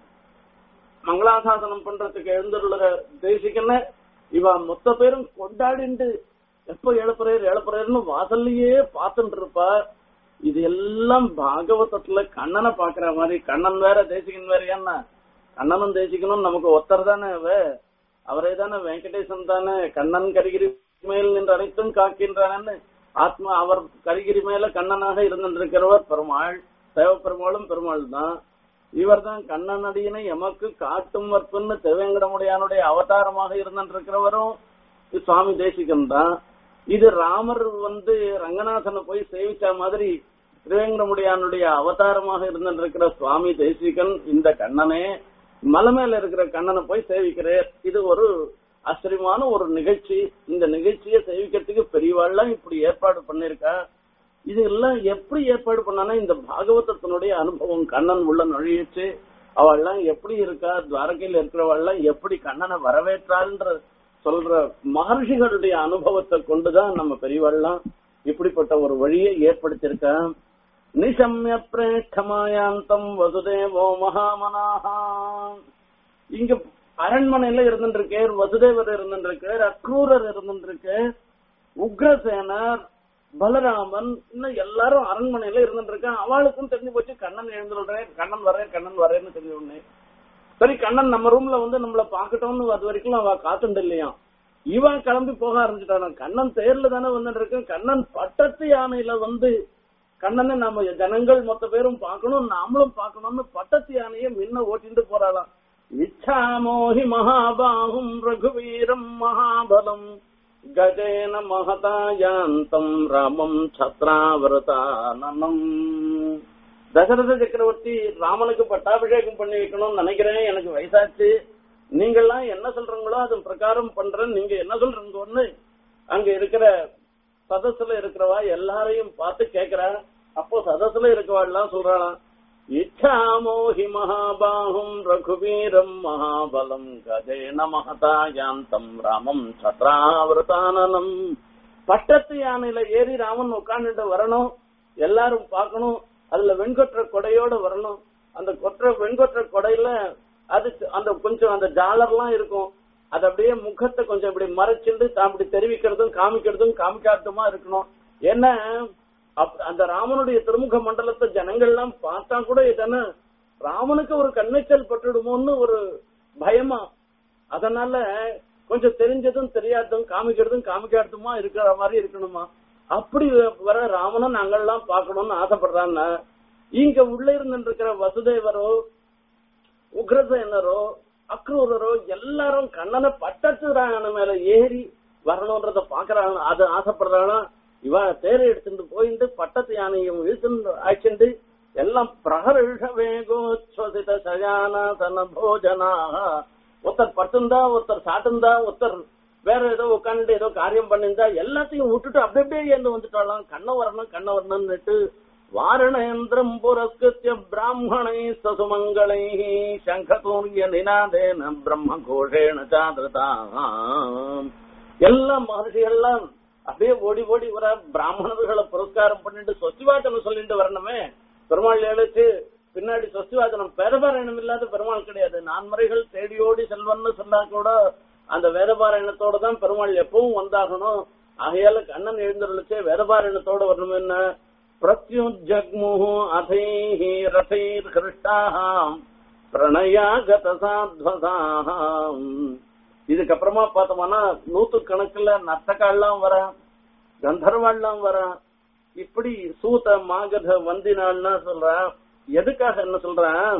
மங்களாசாசனம் பண்றதுக்கு எழுந்துள்ள தேசிகன இவ மொத்த பேரும் கொண்டாடிண்டு எப்ப எழுப்புறாரு எழுப்புறாருன்னு வாசல்லையே பார்த்துட்டு இருப்பா இது எல்லாம் பாகவதத்துல கண்ணனை பாக்குற மாதிரி கண்ணன் வேற தேசிகன் வேற ஏன்னா கண்ணனும் தேசிகனும் நமக்கு ஒத்தர் தானே அவ அவரே தானே வெங்கடேசன் தானே கண்ணன் கரிகிரி மேல் நின்று அனைத்தும் காக்கின்றானு ஆத்மா அவர் கரிகிரி மேல கண்ணனாக இருந்திருக்கிறவர் பெருமாள் தேவ பெருமாளும் பெருமாள் தான் இவர் தான் கண்ணன் அடியினை எமக்கு காட்டும் வற்புன்னு திருவேங்கடமுடையானுடைய அவதாரமாக இருந்திருக்கிறவரும் சுவாமி தேசிகன் தான் இது ராமர் வந்து ரங்கநாதனை போய் சேவிச்ச மாதிரி திருவேங்கடமுடையானுடைய அவதாரமாக இருந்திருக்கிற சுவாமி தேசிகன் இந்த கண்ணனே மலை மேல இருக்கிற கண்ணனை போய் சேவிக்கிறார் இது ஒரு ஆச்சரியமான ஒரு நிகழ்ச்சி இந்த நிகழ்ச்சியை சேவிக்கிறதுக்கு பெரியவாள்லாம் இப்படி ஏற்பாடு பண்ணிருக்கா இது எல்லாம் எப்படி ஏற்பாடு பண்ணானா இந்த பாகவதத்தினுடைய அனுபவம் கண்ணன் உள்ள நுழையிச்சு அவள்லாம் எப்படி இருக்கா துவாரகையில் இருக்கிறவள்லாம் எப்படி கண்ணனை வரவேற்றாள்ன்ற சொல்ற மகர்ஷிகளுடைய அனுபவத்தை கொண்டுதான் நம்ம பெரியவாள்லாம் இப்படிப்பட்ட ஒரு வழியை ஏற்படுத்தியிருக்கா நிசம்ய பிரேஷ்டமாயாந்தம் வசுதேவோ மகாமனாகா இங்க அரண்மனையில இருந்துருக்கார் வசுதேவர் இருந்துருக்கார் அக்ரூரர் இருந்துருக்கார் உக்ரசேனர் பலராமன் இன்னும் எல்லாரும் அரண்மனையில இருந்துருக்கான் அவளுக்கும் தெரிஞ்சு போச்சு கண்ணன் எழுந்துடுறேன் கண்ணன் வரேன் கண்ணன் வரேன்னு தெரிஞ்ச உடனே சரி கண்ணன் நம்ம ரூம்ல வந்து நம்மள பாக்கட்டும்னு அது வரைக்கும் அவ காத்துண்டு இல்லையா இவன் கிளம்பி போக ஆரம்பிச்சுட்டான கண்ணன் தேர்ல தானே வந்துட்டு இருக்கேன் கண்ணன் பட்டத்து யானையில வந்து கண்ணனை நம்ம ஜனங்கள் மொத்த பேரும் பார்க்கணும் நாமளும் பார்க்கணும்னு பட்டத்து யானையை முன்ன ஓட்டிட்டு போறாளாம் இச்சாமோஹி மகாபாகும் ரகுவீரம் மகாபலம் கஜேன மகதாயாந்தம் ராமம் சத்ராவிரதானனம் தசரத சக்கரவர்த்தி ராமனுக்கு பட்டாபிஷேகம் பண்ணி வைக்கணும்னு நினைக்கிறேன் எனக்கு வயசாச்சு நீங்கெல்லாம் என்ன சொல்றீங்களோ அதன் பிரகாரம் பண்றேன் நீங்க என்ன சொல்றீங்கன்னு அங்க இருக்கிற சதஸ்ல இருக்கிறவா எல்லாரையும் பார்த்து கேக்குறா அப்போ சதஸ்ல இருக்கவா எல்லாம் சொல்றாளாம் இச்சாமோஹி மகாபாகும் ரகுவீரம் மகாபலம் கஜேன மகதாயாந்தம் ராமம் சத்ராவிரதானனம் பட்டத்து யானையில ஏறி ராமன் உட்காந்துட்டு வரணும் எல்லாரும் பார்க்கணும் அதுல வெண்கொற்ற கொடையோட வரணும் அந்த கொற்ற வெண்கொற்ற கொடையில அது அந்த கொஞ்சம் அந்த ஜாலர்லாம் இருக்கும் அது அப்படியே முகத்தை கொஞ்சம் இப்படி மறைச்சிட்டு தான் அப்படி தெரிவிக்கிறதும் காமிக்கிறதும் காமிக்காததுமா இருக்கணும் ஏன்னா அப்- அந்த ராமனுடைய திருமுக மண்டலத்தை ஜனங்கள் எல்லாம் பார்த்தா கூட எதனா ராமனுக்கு ஒரு கண்ணெச்சல் பட்டுடுமோன்னு ஒரு பயமா அதனால கொஞ்சம் தெரிஞ்சதும் தெரியாததும் காமிக்கிறதும் காமிக்காததுமா இருக்கிற மாதிரி இருக்கணுமா அப்படி வர ராமனை நாங்கெல்லாம் பார்க்கணும்னு ஆசைப்படுறான்னா இங்க உள்ள இருந்து இருக்கிற வசுதேவரோ உக்ரசேனரோ அக்ரூரரோ எல்லாரும் கண்ணனை பட்டத்துறாங்க மேல ஏறி வரணும்ன்றத பாக்குறாங்க அது ஆசைப்படுறாங்க இவ தேரை எடுத்துட்டு போயிட்டு பட்டத்து யானையும் இழுத்துட்டு ஆச்சுண்டு எல்லாம் பிரகர்ஷ வேகோச்வசித சயானாசன போஜனா ஒருத்தர் பட்டுந்தா ஒருத்தர் சாட்டுந்தா ஒருத்தர் வேற ஏதோ உட்காந்துட்டு ஏதோ காரியம் பண்ணிருந்தா எல்லாத்தையும் விட்டுட்டு அப்படி அப்படியே ஏந்து வந்துட்டாலாம் கண்ண வரணும் கண்ண வரணும்னுட்டு வாரணேந்திரம் புரஸ்கிருத்திய பிராமணை சசுமங்களை சங்கதூரிய நினாதேன பிரம்ம கோஷேன சாதிருதாம் எல்லா மகர்ஷிகள்லாம் அப்படியே ஓடி ஓடி வர பிராமணர்களை புரஸ்காரம் பண்ணிட்டு சொத்திவாச்சனம் சொல்லிட்டு வரணுமே பெருமாள் எழுச்சு பின்னாடி சொத்திவாச்சனம் வேதபாராயணம் இல்லாத பெருமாள் கிடையாது நான்மறைகள் தேடியோடி செல்வன்னு சொன்னா கூட அந்த வேதபாராயணத்தோட தான் பெருமாள் எப்பவும் வந்தாகணும் ஆகையால கண்ணன் எழுந்தருளிச்சே வேதபாராயணத்தோட வரணும் என்ன பிரத்யுஜக்முஹு அதைஹி ரதைர் கிருஷ்டாஹாம் பிரணயாகத சாத்வதாம் இதுக்கப்புறமா பார்த்தோம்னா நூத்து கணக்குல நர்த்தக்கால்லாம் வர கந்தர்வாள்லாம் வர இப்படி சூத மாகத வந்தினாள்னா சொல்றான் எதுக்காக என்ன சொல்றான்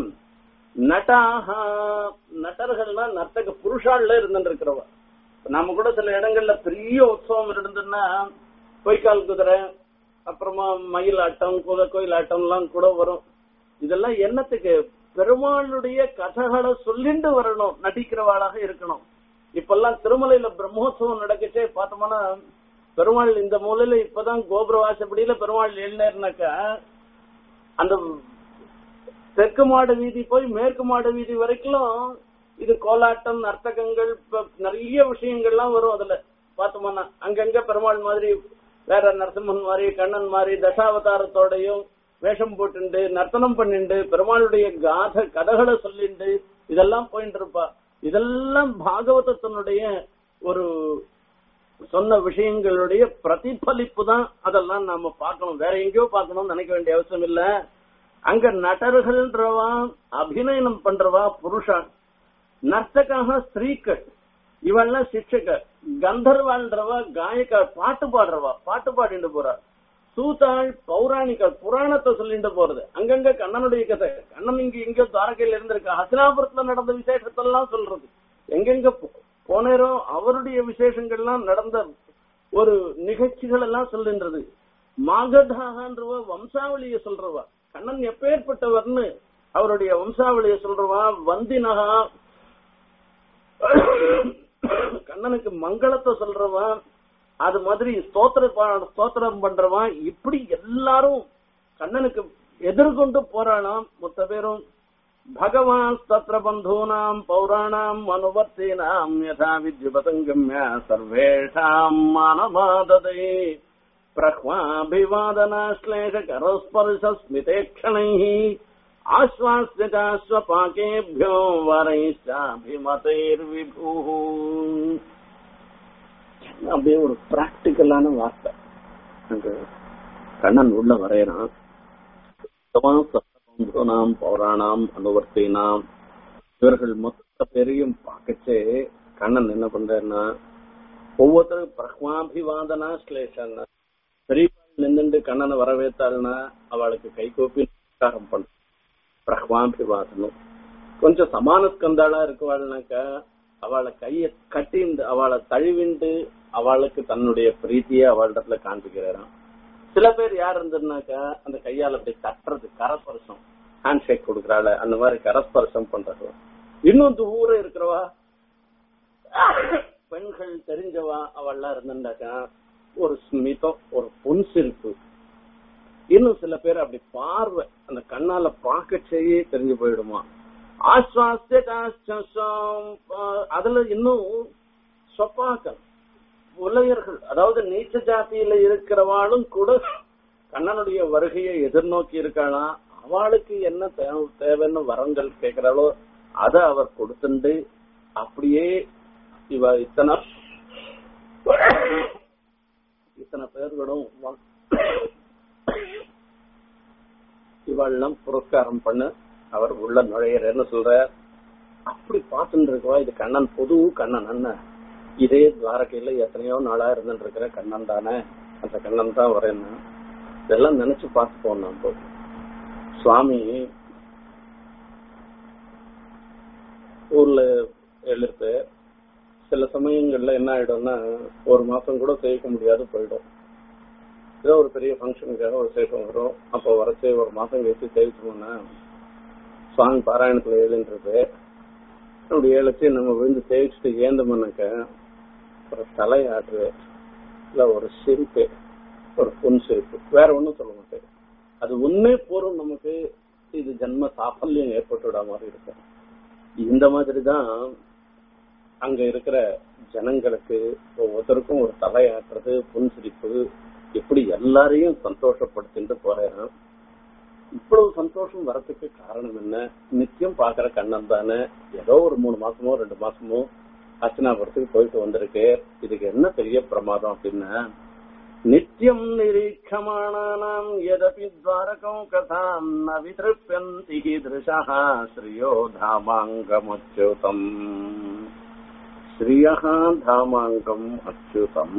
நட்டாஹா நட்டர்கள்னா நர்த்தக புருஷாள்ல இருந்துட்டு இருக்கிறவ நாம கூட சில இடங்கள்ல பெரிய உற்சவம் இருந்ததுன்னா பொய்க்கால் குதிரை அப்புறமா மயில் ஆட்டம் குதிரை கோயில் ஆட்டம் எல்லாம் கூட வரும் இதெல்லாம் என்னத்துக்கு பெருமாளுடைய கதைகளை சொல்லிண்டு வரணும் நடிக்கிறவாளாக இருக்கணும் இப்பெல்லாம் திருமலையில பிரம்மோத்சவம் நடக்கச்சே பார்த்தோம்னா பெருமாள் இந்த மூலையில இப்பதான் கோபுர வாசப்படியில பெருமாள் எழுநேர்னாக்கா அந்த தெற்கு மாடு வீதி போய் மேற்கு மாடு வீதி வரைக்கும் இது கோலாட்டம் நர்த்தகங்கள் இப்ப நிறைய விஷயங்கள்லாம் வரும் அதுல பார்த்தோம்னா அங்கங்க பெருமாள் மாதிரி வேற நரசிம்மன் மாதிரி கண்ணன் மாதிரி தசாவதாரத்தோடையும் வேஷம் போட்டுண்டு நர்த்தனம் பண்ணிண்டு பெருமாளுடைய காத கதைகளை சொல்லிண்டு இதெல்லாம் போயிட்டு இருப்பா இதெல்லாம் பாகவதத்தினுடைய ஒரு சொன்ன விஷயங்களுடைய பிரதிபலிப்பு தான் அதெல்லாம் நாம பார்க்கணும் வேற எங்கேயோ பார்க்கணும்னு நினைக்க வேண்டிய அவசியம் இல்ல அங்க நட்டர்கள்ன்றவா அபிநயனம் பண்றவா புருஷா நர்த்தகாக ஸ்திரீக்கள் இவெல்லாம் சிக்ஷக கந்தர்வாள்ன்றவா காயக்கா பாட்டு பாடுறவா பாட்டு பாடிட்டு போறா சூத்தாள் பௌராணிகள் புராணத்தை சொல்லிட்டு போறது அங்கங்க கண்ணனுடைய கதை கண்ணன் இங்க இங்க துவாரகையில இருந்திருக்க ஹசனாபுரத்துல நடந்த விசேஷத்தெல்லாம் சொல்றது எங்கெங்க போ- போனேரோ அவருடைய விசேஷங்கள்லாம் நடந்த ஒரு நிகழ்ச்சிகள் எல்லாம் சொல்லுன்றது மாகதாகன்றவ வம்சாவளிய சொல்றவா கண்ணன் எப்பேற்பட்டவர்னு அவருடைய வம்சாவளிய சொல்றவா வந்தினகா கண்ணனுக்கு மங்களத்தை சொல்றவன் அது மாதிரி ஸ்தோத்திர பா- ஸ்தோத்திரம் பண்றவன் இப்படி எல்லாரும் கண்ணனுக்கு எதிர்கொண்டு போறானாம் மொத்த பேரும் பகவான் தத்ர பந்தூனாம் பௌராணாம் அனுவர்த்தீனாம் யதா வித்யுபதங்கம்ய சர்வேஷாம் மானமாததே பிரஹ்வாபிவாதனாश्लेष करस्पर्शस्मितेक्षणैः आश्वास्य चाश्वपाकेभ्यो वरैश्चाभिमतैर्विभुः அப்படியே ஒரு பிராக்டிக்கலான வார்த்தை அங்க கண்ணன் உள்ள வரையறான் நாம் பௌராணாம் அனுவர்த்தினாம் இவர்கள் மொத்த பேரையும் பார்க்கச்சே கண்ணன் என்ன பண்றாருன்னா ஒவ்வொருத்தரும் பிரஹ்மாபிவாதனா ஸ்லேஷன் பெரியவாள் நின்னுட்டு கண்ணனை வரவேத்தாள்னா அவளுக்கு கை கோப்பி நமஸ்காரம் பண்ண பிரஹ்மாபிவாதனம் கொஞ்சம் சமான ஸ்கந்தாளா இருக்குவாள்னாக்கா அவளை கைய கட்டிண்டு அவளை தழுவிண்டு அவளுக்கு தன்னுடைய பிரீத்தியை அவளிடத்துல காண்பிக்கிறாராம் சில பேர் யார் இருந்ததுனாக்கா அந்த கையால அப்படி தட்டுறது கரஸ்பர்சம் ஹேண்ட் ஷேக் கொடுக்கறாள் அந்த மாதிரி கரஸ்பர்சம் பண்றது இன்னும் தூர இருக்கிறவா பெண்கள் தெரிஞ்சவா அவள்லாம் இருந்திருந்தாக்கா ஒரு ஸ்மிதம் ஒரு புன்சிரிப்பு இன்னும் சில பேர் அப்படி பார்வை அந்த கண்ணால பார்க்க செய்ய தெரிஞ்சு போயிடுமா ஆஸ்வாஸ்ய காஸ்யம், ஆஹ், அதுல இன்னும் சொப்பாக்கள் உலையர்கள் அதாவது நீச்ச ஜாதியில இருக்கிறவாளும் கூட கண்ணனுடைய வருகையை எதிர்நோக்கி இருக்காளா அவளுக்கு என்ன தே- தேவைன்னு வரங்கள் கேட்கிறாளோ அதை அவர் கொடுத்துண்டு அப்படியே இவ இத்தனை இத்தனை பேர்களும் வ- இவெல்லாம் புரஸ்காரம் பண்ண அவர் உள்ள நுழையிறேன்னு சொல்ற அப்படி பார்த்துட்டு இருக்கவா இது கண்ணன் புது கண்ணன் அண்ணன் இதே துவாரகையில எத்தனையோ நாளா இருந்துட்டு இருக்கிற கண்ணன் தானே அந்த கண்ணன் தான் வரேன்னு இதெல்லாம் நினைச்சு பார்த்து போனோம் நம்ம சுவாமி ஊர்ல எழுத்து சில சமயங்கள்ல என்ன ஆயிடும்னா ஒரு மாசம் கூட சேவிக்க முடியாது போயிடும் ஏதோ ஒரு பெரிய ஃபங்க்ஷனுக்காக ஒரு சேஷம் வரும் அப்போ வரச்சே ஒரு மாசம் கழிச்சு சேவிச்சோம்னா சுவாமி பாராயணத்துல எழுன்றது அப்படி ஏழச்சு நம்ம விழுந்து சேவிச்சுட்டு ஏந்தோம்னாக்க ஒரு தலையாட்டு இல்ல ஒரு சிரிப்பு ஒரு பொன் சிரிப்பு வேற ஒண்ணும் சொல்ல மாட்டேன் அது ஒன்னே போறோம் நமக்கு இது ஜன்ம சாஃபல்யம் ஏற்பட்டுவிட மாதிரி இருக்கும் இந்த மாதிரி தான் அங்க இருக்கிற ஜனங்களுக்கு ஒவ்வொருத்தருக்கும் ஒரு தலையாட்டுறது புன்சிரிப்பு இப்படி எல்லாரையும் சந்தோஷப்படுத்திட்டு போறேன் இவ்வளவு சந்தோஷம் வரதுக்கு காரணம் என்ன நித்தியம் பாக்குற கண்ணன் தானே ஏதோ ஒரு மூணு மாசமோ ரெண்டு மாசமோ அர்ச்சனாபுரத்துக்கு போயிட்டு வந்திருக்கு இதுக்கு என்ன பெரிய பிரமாதம் அப்படின்னா நித்தியம் நிரீட்சமானானாம் எதபி துவாரகம் கதாம் ந விதிருப்பியந்தி திருஷா ஸ்ரீயோ தாமாங்கமச்சுதம் ஸ்ரீயா தாமாங்கம் அச்சுதம்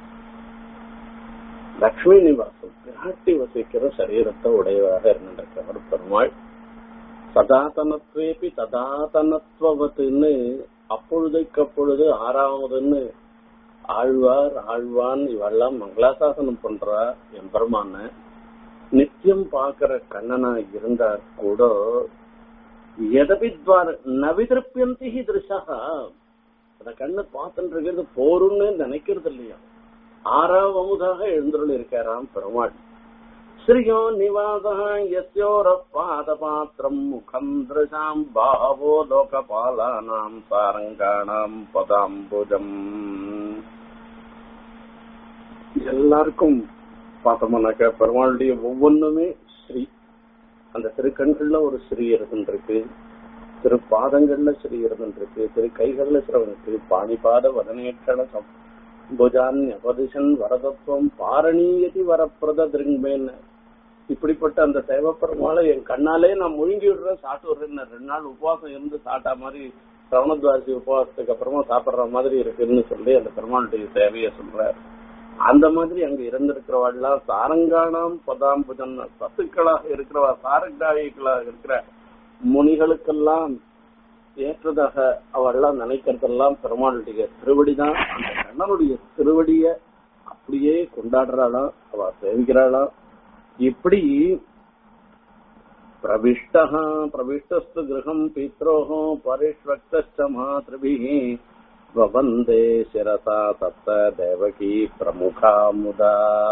லக்ஷ்மி நிவாசம் பிராட்டி வசிக்கிற சரீரத்தை உடையவராக இருந்திருக்கிறவர் பெருமாள் சதாதனத்வேபி சதாதனத்துவத்துன்னு அப்பொழுதைக்கு அப்பொழுது ஆறாவதுன்னு ஆழ்வார் ஆழ்வான் இவெல்லாம் மங்களாசாசனம் பண்றா என் பெருமான நித்தியம் பாக்குற கண்ணனா இருந்தா கூட எதபித்வார நவிதிருப்பியந்தி திருஷா அந்த கண்ணை பார்த்துட்டு இருக்கிறது போரும்னு நினைக்கிறது இல்லையா ஆறாம் அமுதாக எழுந்தருள் இருக்காராம் பெருமாள் ஸ்ரீயோ நிவாச யஸ்யோர பாத பாத்திரம் முகம் திருஷாம் பாவோ லோகபாலானாம் சாரங்காணாம் பதாம்புஜம் எல்லாருக்கும் பார்த்தோம்னாக்க பெருமாளுடைய ஒவ்வொன்றுமே ஸ்ரீ அந்த திருக்கண்கள்ல ஒரு ஸ்ரீ இருந்துருக்கு திரு பாதங்கள்ல ஸ்ரீ இருந்துருக்கு திரு கைகள்ல ஸ்ரீ இருக்கு பாணிபாத வதனேற்றண புஜான் அபதிஷன் வரதத்துவம் பாரணீயதி வரப்பிரத திரும்பேன்னு இப்படிப்பட்ட அந்த தேவப்பெருமாளை என் கண்ணாலே நான் முழுங்கி விடுறேன் சாப்பிட்டு விடுறேன் ரெண்டு நாள் உபவாசம் இருந்து சாட்டா மாதிரி சிரவணத்வாசி உபவாசத்துக்கு அப்புறமா சாப்பிடுற மாதிரி இருக்குன்னு சொல்லி அந்த பெருமாளுடைய சேவையை சொல்றார் அந்த மாதிரி அங்க இருந்திருக்கிறவாள்லாம் சாரங்கானாம் பதாம்புஜன் சத்துக்களாக இருக்கிறவா சாரங்காயிகளாக இருக்கிற முனிகளுக்கெல்லாம் ஏற்றதாக அவெல்லாம் நினைக்கிறதெல்லாம் பெருமாளுடைய திருவடிதான் அந்த கண்ணனுடைய திருவடிய அப்படியே கொண்டாடுறாளாம் அவ சேவிக்கிறாளாம் இப்படி பிரவிஷ்ட பிரவிஷ்டஸ்து கிரகம் பித்ரோஹ பரிஷ்வக்த மாத்ருபிः வந்தே சிரசா சப்த தேவகி பிரமுகா முதா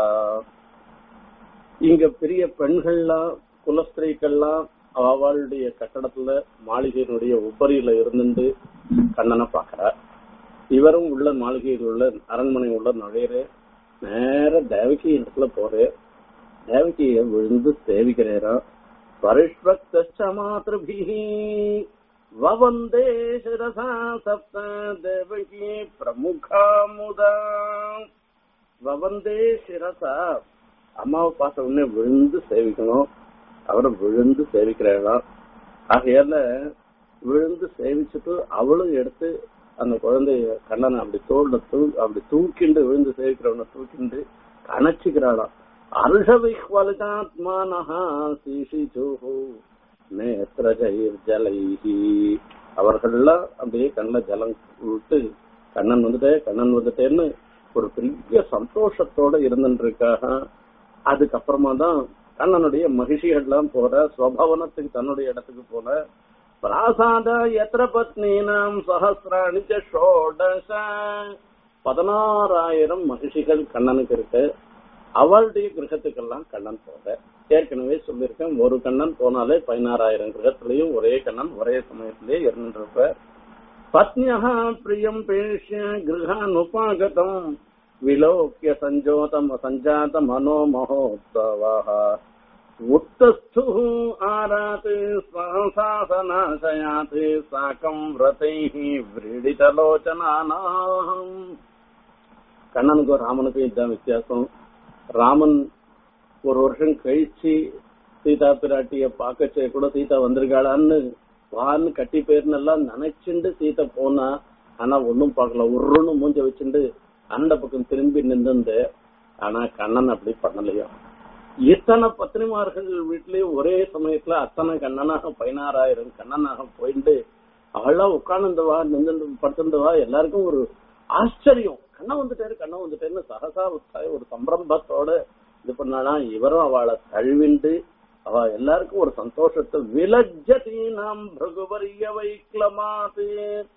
இங்க பெரிய பெண்கள்லாம் குலஸ்திரீக்கள்லாம் அவளுடைய கட்டடத்துல மாளிகையினுடைய உப்பரியில இருந்துட்டு கண்ணனை பாக்குறா இவரும் உள்ள மாளிகையில் உள்ள அரண்மனை உள்ள நுழையிற நேர தேவகி இடத்துல போறே தேவகிய விழுந்து சேவிக்கிறேரா பரிஷ்வக்த மாத்திருபிஹி வவந்தே சிரசா சப்த தேவகி பிரமுகா முதா வவந்தே சிரசா அம்மாவை பார்த்த உடனே விழுந்து சேவிக்கணும் அவரை விழுந்து சேவிக்கிறாளாம் ஆகையால விழுந்து சேவிச்சுட்டு அவளும் எடுத்து அந்த குழந்தைய கண்ணனை அப்படி தோல்ல தூ அப்படி தூக்கிண்டு விழுந்து சேவிக்கிறவனை தூக்கிண்டு கணச்சிக்கிறாளாம் அர்ஷவிஹ்வலிதாத்மானஹா சீஷிஜோஹோ நேத்திரஜயிர் ஜலைஹி அவர்கள்லாம் அப்படியே கண்ணில் ஜலம் விட்டு கண்ணன் வந்துட்டே கண்ணன் வந்துட்டேன்னு ஒரு பெரிய சந்தோஷத்தோட இருந்துருக்காக அதுக்கப்புறமா தான் கண்ணனுடைய மகிழ்ச்சிகள்லாம் போற ஸ்வபவனத்துக்கு தன்னுடைய இடத்துக்கு போல பிராசாத எத்திர பத்னீனாம் சஹசிராணி ச ஷோடச பதினாறாயிரம் மகிழ்ச்சிகள் கண்ணனுக்கு இருக்கு அவளுடைய கிரகத்துக்கெல்லாம் கண்ணன் போற ஏற்கனவே சொல்லியிருக்கேன் ஒரு கண்ணன் போனாலே பதினாறாயிரம் கிரகத்திலையும் ஒரே கண்ணன் ஒரே சமயத்திலே இருந்துருப்ப பத்னியா பிரியம் பேஷ்ய கிரகானுபாகதம் விலோக்கிய சஞ்சோதம் சஞ்சாத மனோ மகோத்சவ उत्तस्थु आरात् सहसासनाशयात् साकं व्रतैः व्रीडितलोचनानाम् கண்ணனுக்கும் ராமனுக்கும் இதுதான் வித்தியாசம் ராமன் ஒரு வருஷம் கழிச்சு சீதா பிராட்டிய பார்க்க கூட சீதா வந்திருக்காளான்னு வான்னு கட்டி பேர்னு எல்லாம் நினைச்சுண்டு சீதா போனா ஆனா ஒன்னும் பார்க்கல உருன்னு மூஞ்ச வச்சுண்டு அந்த பக்கம் திரும்பி நின்று ஆனா கண்ணன் அப்படி பண்ணலையா இத்தனை பத்திரிமார்கள் வீட்லயும் ஒரே சமயத்துல அத்தனை கண்ணனாக பதினாறாயிரம் கண்ணனாக போயிட்டு அவள்லாம் உட்கார்ந்துவா நின்று படுத்துவா எல்லாருக்கும் ஒரு ஆச்சரியம் கண்ணன் வந்துட்டாரு கண்ணன் வந்துட்டாருன்னு சகசா உற்சாக ஒரு சம்பிரம்பத்தோட இது பண்ணாலாம் இவரும் அவளை தழுவிண்டு அவ எல்லாருக்கும் ஒரு சந்தோஷத்தை விலஜ்ஜதீனாம் பிரகுவரிய வைக்லமாது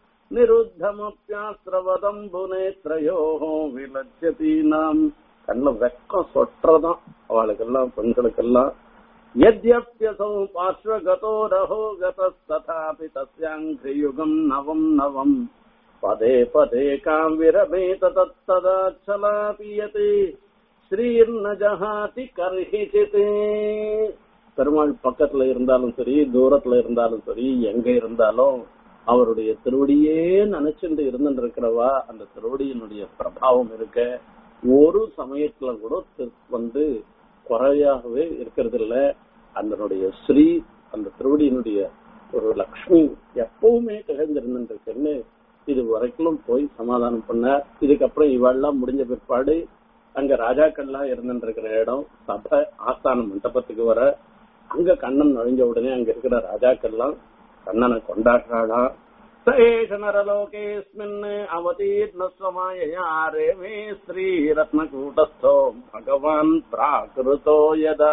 நிருத்தமப்பியாசிரவதம்பு நேத்ரயோ விலஜ்ஜதீனாம் கண்ணுல வெக்கம் சொற்றதான் அவளுக்கெல்லாம் பெண்களுக்கெல்லாம் यद्यप्यसौ पार्श्वगतो रहो गतस्तथापि तस्याङ्घ्रियुगम् नवम् नवम् पदे पदे काव्यरमेत तत्तदाच्छलापीयते ஸ்ரீர்ன ஜஹாதி கர்ஹிசித் பெருமாள் பக்கத்துல இருந்தாலும் சரி தூரத்துல இருந்தாலும் சரி எங்க இருந்தாலும் அவருடைய திருவடியே நினைச்சுட்டு இருந்துட்டு இருக்கிறவா அந்த திருவடியினுடைய பிரபாவம் இருக்க ஒரு சமயத்துல கூட தி- வந்து குறையாகவே இருக்கிறது இல்ல அதனுடைய ஸ்ரீ அந்த திருவடியினுடைய ஒரு லக்ஷ்மி எப்பவுமே திகழ்ந்திருந்துட்டு இருக்குன்னு இது வரைக்கும் போய் சமாதானம் பண்ணார் இதுக்கப்புறம் இவெல்லாம் முடிஞ்ச பிற்பாடு அங்க ராஜாக்கள்லாம் இருந்துட்டு இருக்கிற இடம் சபை ஆஸ்தான மண்டபத்துக்கு வர அங்க கண்ணன் நுழைஞ்ச உடனே அங்க இருக்கிற ராஜாக்கள்லாம் கண்ணனை கொண்டாடுறாளாம் சேஷ நரலோகேஸ்மின் அவதீர்ணஸ்வமாயா ரேமே ஸ்ரீ ரத்னகூட்டஸ்தோ பகவான் பிராகிருதோ யதா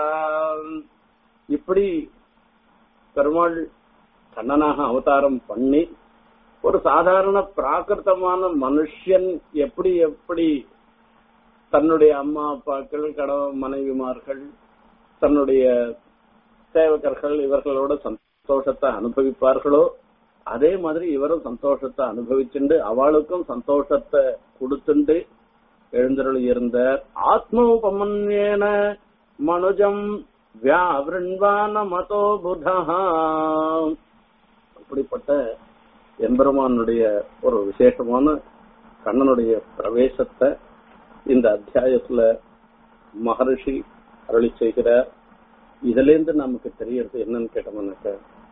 இப்படி பெருமாள் கண்ணனாக அவதாரம் பண்ணி ஒரு சாதாரண பிராகிருத்தமான மனுஷன் எப்படி எப்படி தன்னுடைய அம்மா அப்பாக்கள் கணவன் மனைவிமார்கள் தன்னுடைய சேவகர்கள் இவர்களோட சந்தோஷத்தை அனுபவிப்பார்களோ அதே மாதிரி இவரும் சந்தோஷத்தை அனுபவிச்சுண்டு அவளுக்கும் சந்தோஷத்தை கொடுத்துண்டு எழுந்தருள் இருந்த ஆத்மோபமன்யேன மனுஜம் வியாவிருண்வான மதோ புதா அப்படிப்பட்ட எம்பெருமானுடைய ஒரு விசேஷமான கண்ணனுடைய பிரவேசத்தை இந்த அத்தியாயத்துல மகரிஷி அருளி செய்கிறார் இதுல இருந்து நமக்கு தெரியறது என்னன்னு கேட்டோம்னாக்க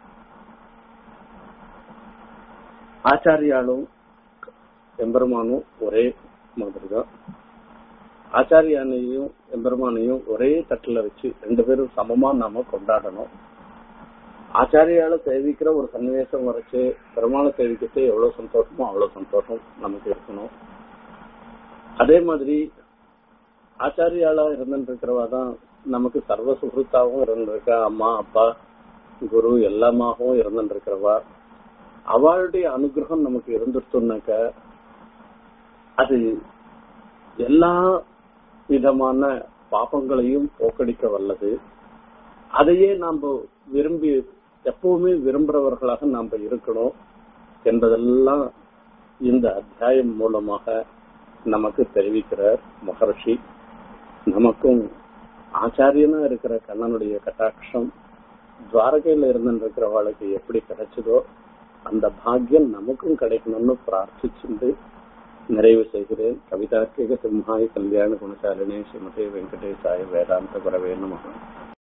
ஆச்சாரியாலும் எம்பெருமானும் ஒரே மாதிரிதான் ஆச்சாரியானையும் எம்பெருமானையும் ஒரே தட்டுல வச்சு ரெண்டு பேரும் சமமா நாம கொண்டாடணும் ஆச்சாரியால சேவிக்கிற ஒரு சன்னிவேசம் வரைச்சு பெருமாளை சேவிக்கிறது எவ்வளவு சந்தோஷமோ அவ்வளவு சந்தோஷம் நமக்கு இருக்கணும் அதே மாதிரி ஆச்சாரியாளா இருந்துட்டு இருக்கிறவா தான் நமக்கு சர்வ சுகிருத்தாவும் இருந்திருக்கா அம்மா அப்பா குரு எல்லாமாகவும் இருந்துட்டு இருக்கிறவா அவளுடைய அனுகிரகம் நமக்கு இருந்துருச்சுனாக்க அது எல்லா விதமான பாப்பங்களையும் போக்கடிக்க வல்லது அதையே நாம் விரும்பி எப்பவுமே விரும்புறவர்களாக நாம் இருக்கணும் என்பதெல்லாம் இந்த அத்தியாயம் மூலமாக நமக்கு தெரிவிக்கிறார் மகர்ஷி நமக்கும் ஆச்சாரியனா இருக்கிற கண்ணனுடைய கட்டாட்சம் துவாரகையில இருந்துருக்கிறவளுக்கு எப்படி கிடைச்சதோ அந்த பாக்கியம் நமக்கும் கிடைக்கணும்னு பிரார்த்திச்சுண்டு நிறைவு செய்கிறேன் கவிதார்க்கிக சிம்ஹாய் கல்யாண குணசாலினே ஸ்ரீமதி வெங்கடேசாய வேதாந்த குரவே நமகம்